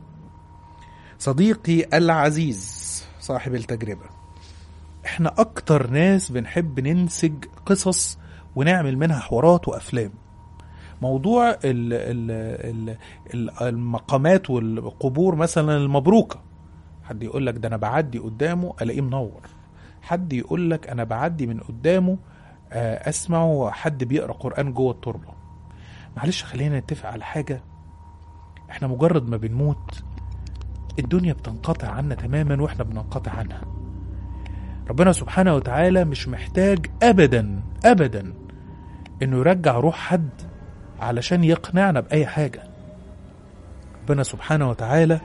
صديقي العزيز صاحب التجربة احنا اكتر ناس بنحب ننسج قصص ونعمل منها حوارات وافلام موضوع ال ال ال ال المقامات والقبور مثلا المبروكة حد يقول لك ده انا بعدي قدامه الاقيه منور حد يقول لك انا بعدي من قدامه آه، اسمعه حد بيقرا قران جوه التربه معلش خلينا نتفق على حاجه احنا مجرد ما بنموت الدنيا بتنقطع عنا تماما واحنا بننقطع عنها ربنا سبحانه وتعالى مش محتاج ابدا ابدا انه يرجع روح حد علشان يقنعنا باي حاجه ربنا سبحانه وتعالى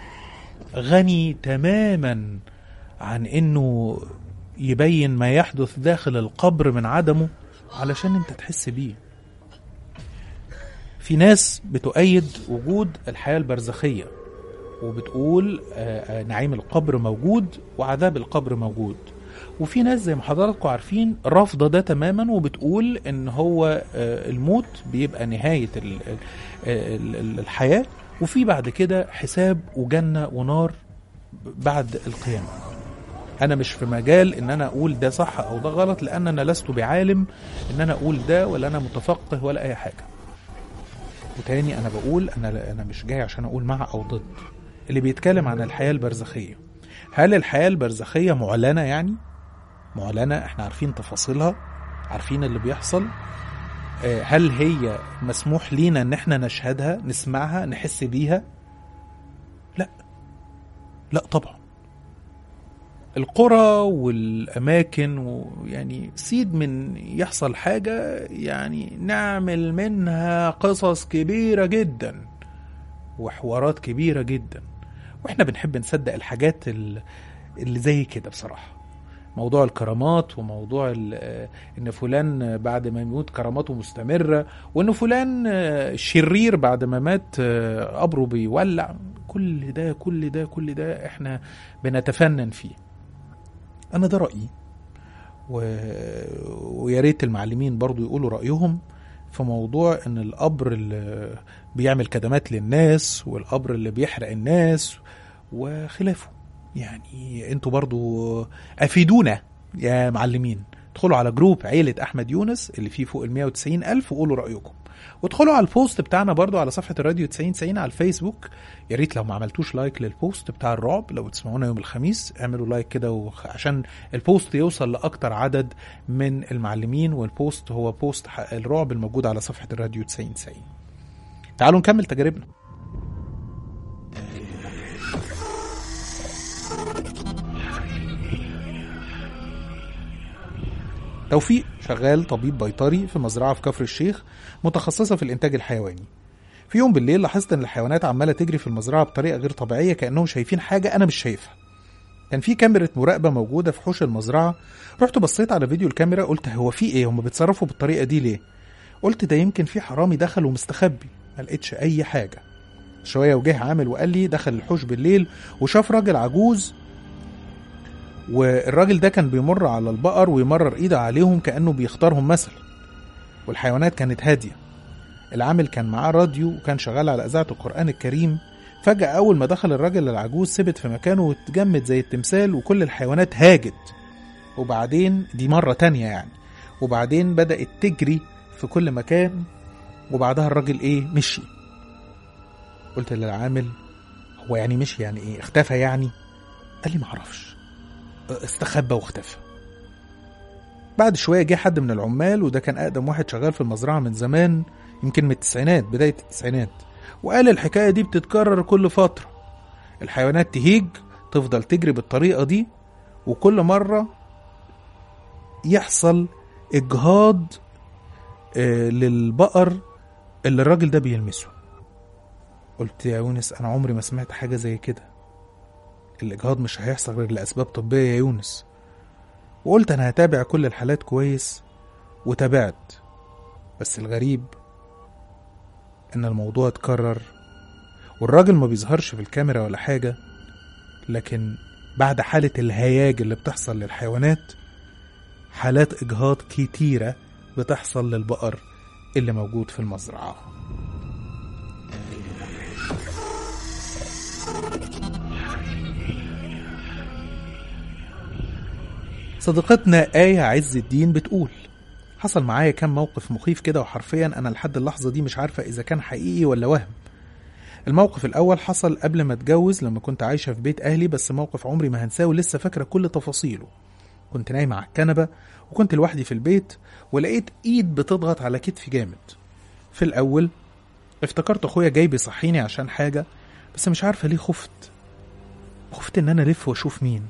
غني تماما عن انه يبين ما يحدث داخل القبر من عدمه علشان انت تحس بيه في ناس بتؤيد وجود الحياة البرزخية وبتقول آه، آه، نعيم القبر موجود وعذاب القبر موجود وفي ناس زي ما حضراتكم عارفين رافضه ده تماما وبتقول ان هو آه، الموت بيبقى نهايه ال- ال- ال- الحياه وفي بعد كده حساب وجنه ونار بعد القيامه انا مش في مجال ان انا اقول ده صح او ده غلط لان انا لست بعالم ان انا اقول ده ولا انا متفقه ولا اي حاجه وتاني انا بقول انا انا مش جاي عشان اقول مع او ضد اللي بيتكلم عن الحياه البرزخيه هل الحياه البرزخيه معلنه يعني معلنه احنا عارفين تفاصيلها عارفين اللي بيحصل آه، هل هي مسموح لينا ان احنا نشهدها نسمعها نحس بيها لا لا طبعا القرى والاماكن ويعني سيد من يحصل حاجه يعني نعمل منها قصص كبيره جدا وحوارات كبيره جدا واحنا بنحب نصدق الحاجات ال- اللي زي كده بصراحه موضوع الكرامات وموضوع ال- آه، ان فلان بعد ما يموت كراماته مستمره وان فلان آه، شرير بعد ما مات آه، قبره بيولع كل ده كل ده كل ده احنا بنتفنن فيه انا ده رايي و... ويا ريت المعلمين برضو يقولوا رايهم في موضوع ان القبر اللي بيعمل كدمات للناس والقبر اللي بيحرق الناس وخلافه يعني انتوا برضو افيدونا يا معلمين ادخلوا على جروب عيلة أحمد يونس اللي فيه فوق ال 190 ألف وقولوا رأيكم وادخلوا على البوست بتاعنا برضو على صفحة الراديو 9090 على الفيسبوك يا ريت لو ما عملتوش لايك للبوست بتاع الرعب لو بتسمعونا يوم الخميس اعملوا لايك كده وخ- عشان البوست يوصل لأكتر عدد من المعلمين والبوست هو بوست ح- الرعب الموجود على صفحة الراديو 9090 تعالوا نكمل تجاربنا توفيق شغال طبيب بيطري في مزرعة في كفر الشيخ متخصصة في الإنتاج الحيواني في يوم بالليل لاحظت إن الحيوانات عمالة تجري في المزرعة بطريقة غير طبيعية كأنهم شايفين حاجة أنا مش شايفها كان في كاميرا مراقبة موجودة في حوش المزرعة رحت بصيت على فيديو الكاميرا قلت هو في إيه هم بيتصرفوا بالطريقة دي ليه قلت ده يمكن في حرامي دخل ومستخبي ما لقيتش أي حاجة شوية وجه عامل وقال لي دخل الحوش بالليل وشاف راجل عجوز والراجل ده كان بيمر على البقر ويمرر ايده عليهم كأنه بيختارهم مثلا والحيوانات كانت هادية العامل كان معاه راديو وكان شغال على إذاعة القرآن الكريم فجأة أول ما دخل الراجل العجوز ثبت في مكانه واتجمد زي التمثال وكل الحيوانات هاجت وبعدين دي مرة تانية يعني وبعدين بدأت تجري في كل مكان وبعدها الراجل ايه مشي قلت للعامل هو يعني مشي يعني ايه اختفى يعني قال لي معرفش استخبى واختفى بعد شوية جه حد من العمال وده كان أقدم واحد شغال في المزرعة من زمان يمكن من التسعينات بداية التسعينات وقال الحكاية دي بتتكرر كل فترة الحيوانات تهيج تفضل تجري بالطريقة دي وكل مرة يحصل إجهاض آه، للبقر اللي الراجل ده بيلمسه قلت يا يونس أنا عمري ما سمعت حاجة زي كده الإجهاض مش هيحصل غير لأسباب طبية يا يونس وقلت أنا هتابع كل الحالات كويس وتابعت بس الغريب إن الموضوع اتكرر والراجل ما بيظهرش في الكاميرا ولا حاجة لكن بعد حالة الهياج اللي بتحصل للحيوانات حالات إجهاض كتيرة بتحصل للبقر اللي موجود في المزرعة صديقتنا آية عز الدين بتقول حصل معايا كام موقف مخيف كده وحرفيا أنا لحد اللحظة دي مش عارفة إذا كان حقيقي ولا وهم الموقف الأول حصل قبل ما أتجوز لما كنت عايشة في بيت أهلي بس موقف عمري ما هنساه ولسه فاكرة كل تفاصيله كنت نايمة على الكنبة وكنت لوحدي في البيت ولقيت إيد بتضغط على كتفي جامد في الأول افتكرت أخويا جاي بيصحيني عشان حاجة بس مش عارفة ليه خفت خفت إن أنا ألف وأشوف مين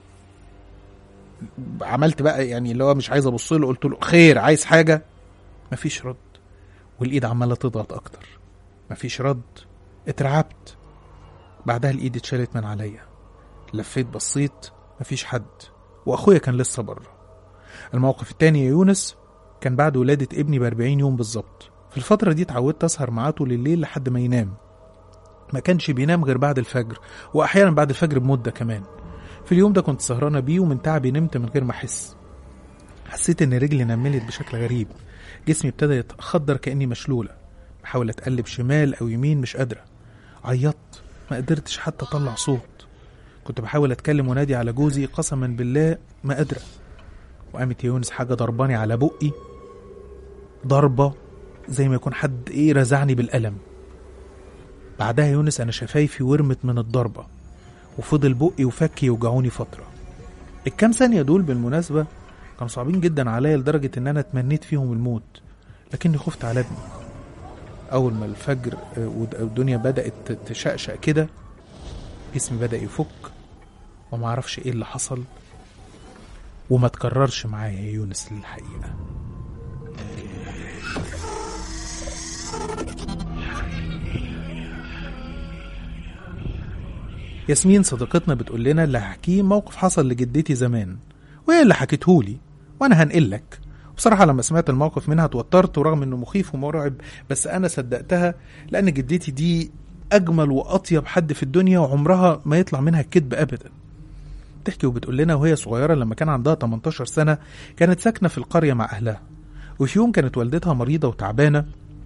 عملت بقى يعني اللي هو مش عايز ابص له قلت له خير عايز حاجه مفيش رد والايد عماله تضغط اكتر مفيش رد اترعبت بعدها الايد اتشالت من عليا لفيت بصيت مفيش حد واخويا كان لسه بره الموقف التاني يا يونس كان بعد ولادة ابني بأربعين يوم بالظبط في الفترة دي اتعودت أسهر معاه طول الليل لحد ما ينام ما كانش بينام غير بعد الفجر وأحيانا بعد الفجر بمدة كمان في اليوم ده كنت سهرانة بيه ومن تعبي نمت من غير ما أحس حسيت إن رجلي نملت بشكل غريب جسمي ابتدى يتخدر كأني مشلولة بحاول أتقلب شمال أو يمين مش قادرة عيطت ما قدرتش حتى أطلع صوت كنت بحاول أتكلم ونادي على جوزي قسما بالله ما قادرة وقامت يونس حاجة ضرباني على بقي ضربة زي ما يكون حد إيه رزعني بالقلم بعدها يونس أنا شفايفي ورمت من الضربة وفضل بقي وفكي يوجعوني فترة الكام ثانية دول بالمناسبة كانوا صعبين جدا عليا لدرجة إن أنا اتمنيت فيهم الموت لكني خفت على ابني أول ما الفجر آه، ود- والدنيا بدأت تشقشق كده جسمي بدأ يفك ومعرفش إيه اللي حصل وما تكررش معايا يا يونس للحقيقة ياسمين صديقتنا بتقول لنا اللي هحكيه موقف حصل لجدتي زمان وهي اللي حكيتهولي وانا هنقلك بصراحة لما سمعت الموقف منها اتوترت ورغم انه مخيف ومرعب بس انا صدقتها لان جدتي دي اجمل واطيب حد في الدنيا وعمرها ما يطلع منها كذب ابدا بتحكي وبتقول لنا وهي صغيرة لما كان عندها 18 سنة كانت ساكنة في القرية مع أهلها وفي يوم كانت والدتها مريضة وتعبانة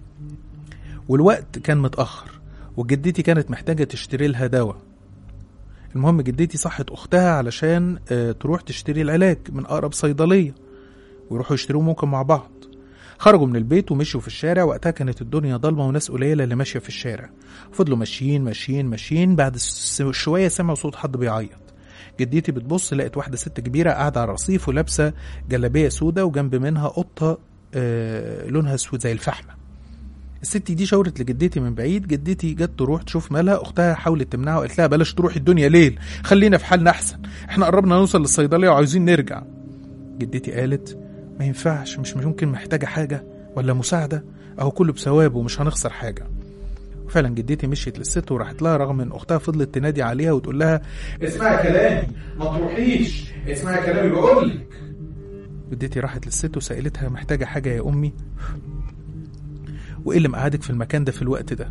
والوقت كان متأخر وجدتي كانت محتاجة تشتري لها دواء المهم جدتي صحت أختها علشان آه، تروح تشتري العلاج من أقرب صيدلية ويروحوا يشتروه ممكن مع بعض خرجوا من البيت ومشوا في الشارع وقتها كانت الدنيا ضلمة وناس قليلة اللي ماشية في الشارع فضلوا ماشيين ماشيين ماشيين بعد س- شوية سمعوا صوت حد بيعيط جدتي بتبص لقت واحدة ست كبيرة قاعدة على الرصيف ولابسة جلابية سودة وجنب منها قطة آه، لونها اسود زي الفحمة الست دي شاورت لجدتي من بعيد جدتي جت تروح تشوف مالها اختها حاولت تمنعها وقالت لها بلاش تروحي الدنيا ليل خلينا في حالنا احسن احنا قربنا نوصل للصيدليه وعايزين نرجع جدتي قالت ما ينفعش مش ممكن محتاجه حاجه ولا مساعده اهو كله بثواب ومش هنخسر حاجه وفعلا جدتي مشيت للست وراحت لها رغم ان اختها فضلت تنادي عليها وتقول لها اسمعي كلامي ما تروحيش اسمعي كلامي بقول لك جدتي راحت للست وسالتها محتاجه حاجه يا امي وايه اللي مقعدك في المكان ده في الوقت ده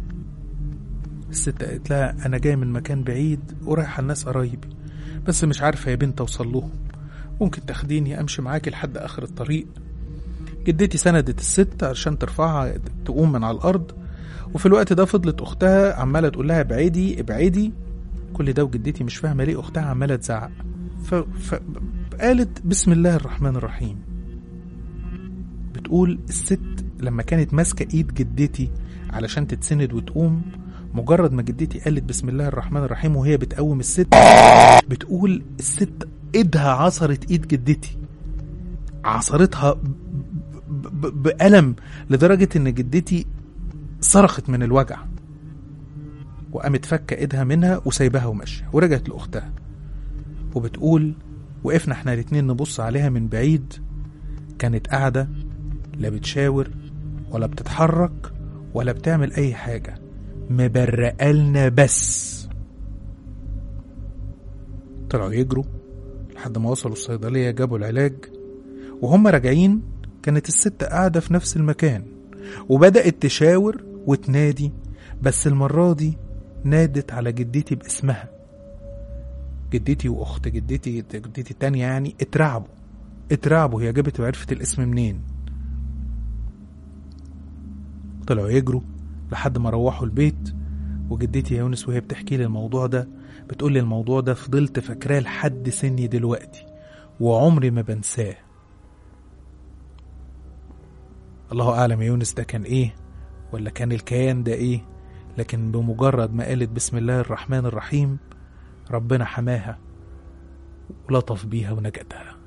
الست قالت لها انا جاي من مكان بعيد ورايحه لناس قرايبي بس مش عارفه يا بنت اوصل لهم ممكن تاخديني امشي معاكي لحد اخر الطريق جدتي سندت الست عشان ترفعها تقوم من على الارض وفي الوقت ده فضلت اختها عماله تقول لها ابعدي ابعدي كل ده وجدتي مش فاهمه ليه اختها عماله تزعق ف... ف... قالت بسم الله الرحمن الرحيم بتقول الست لما كانت ماسكه ايد جدتي علشان تتسند وتقوم مجرد ما جدتي قالت بسم الله الرحمن الرحيم وهي بتقوم الست بتقول الست ايدها عصرت ايد جدتي عصرتها ب- ب- ب- بألم لدرجة ان جدتي صرخت من الوجع وقامت فكة ايدها منها وسايباها وماشية ورجعت لأختها وبتقول وقفنا احنا الاتنين نبص عليها من بعيد كانت قاعدة لا بتشاور ولا بتتحرك ولا بتعمل أي حاجة مبرقالنا بس طلعوا يجروا لحد ما وصلوا الصيدلية جابوا العلاج وهم راجعين كانت الست قاعدة في نفس المكان وبدأت تشاور وتنادي بس المرة دي نادت على جدتي باسمها جدتي واخت جدتي جدتي التانية يعني اترعبوا اترعبوا هي جابت وعرفت الاسم منين طلعوا يجروا لحد ما روحوا البيت وجدتي يا يونس وهي بتحكي لي الموضوع ده بتقول لي الموضوع ده فضلت فاكراه لحد سني دلوقتي وعمري ما بنساه الله اعلم يا يونس ده كان ايه ولا كان الكيان ده ايه لكن بمجرد ما قالت بسم الله الرحمن الرحيم ربنا حماها ولطف بيها ونجتها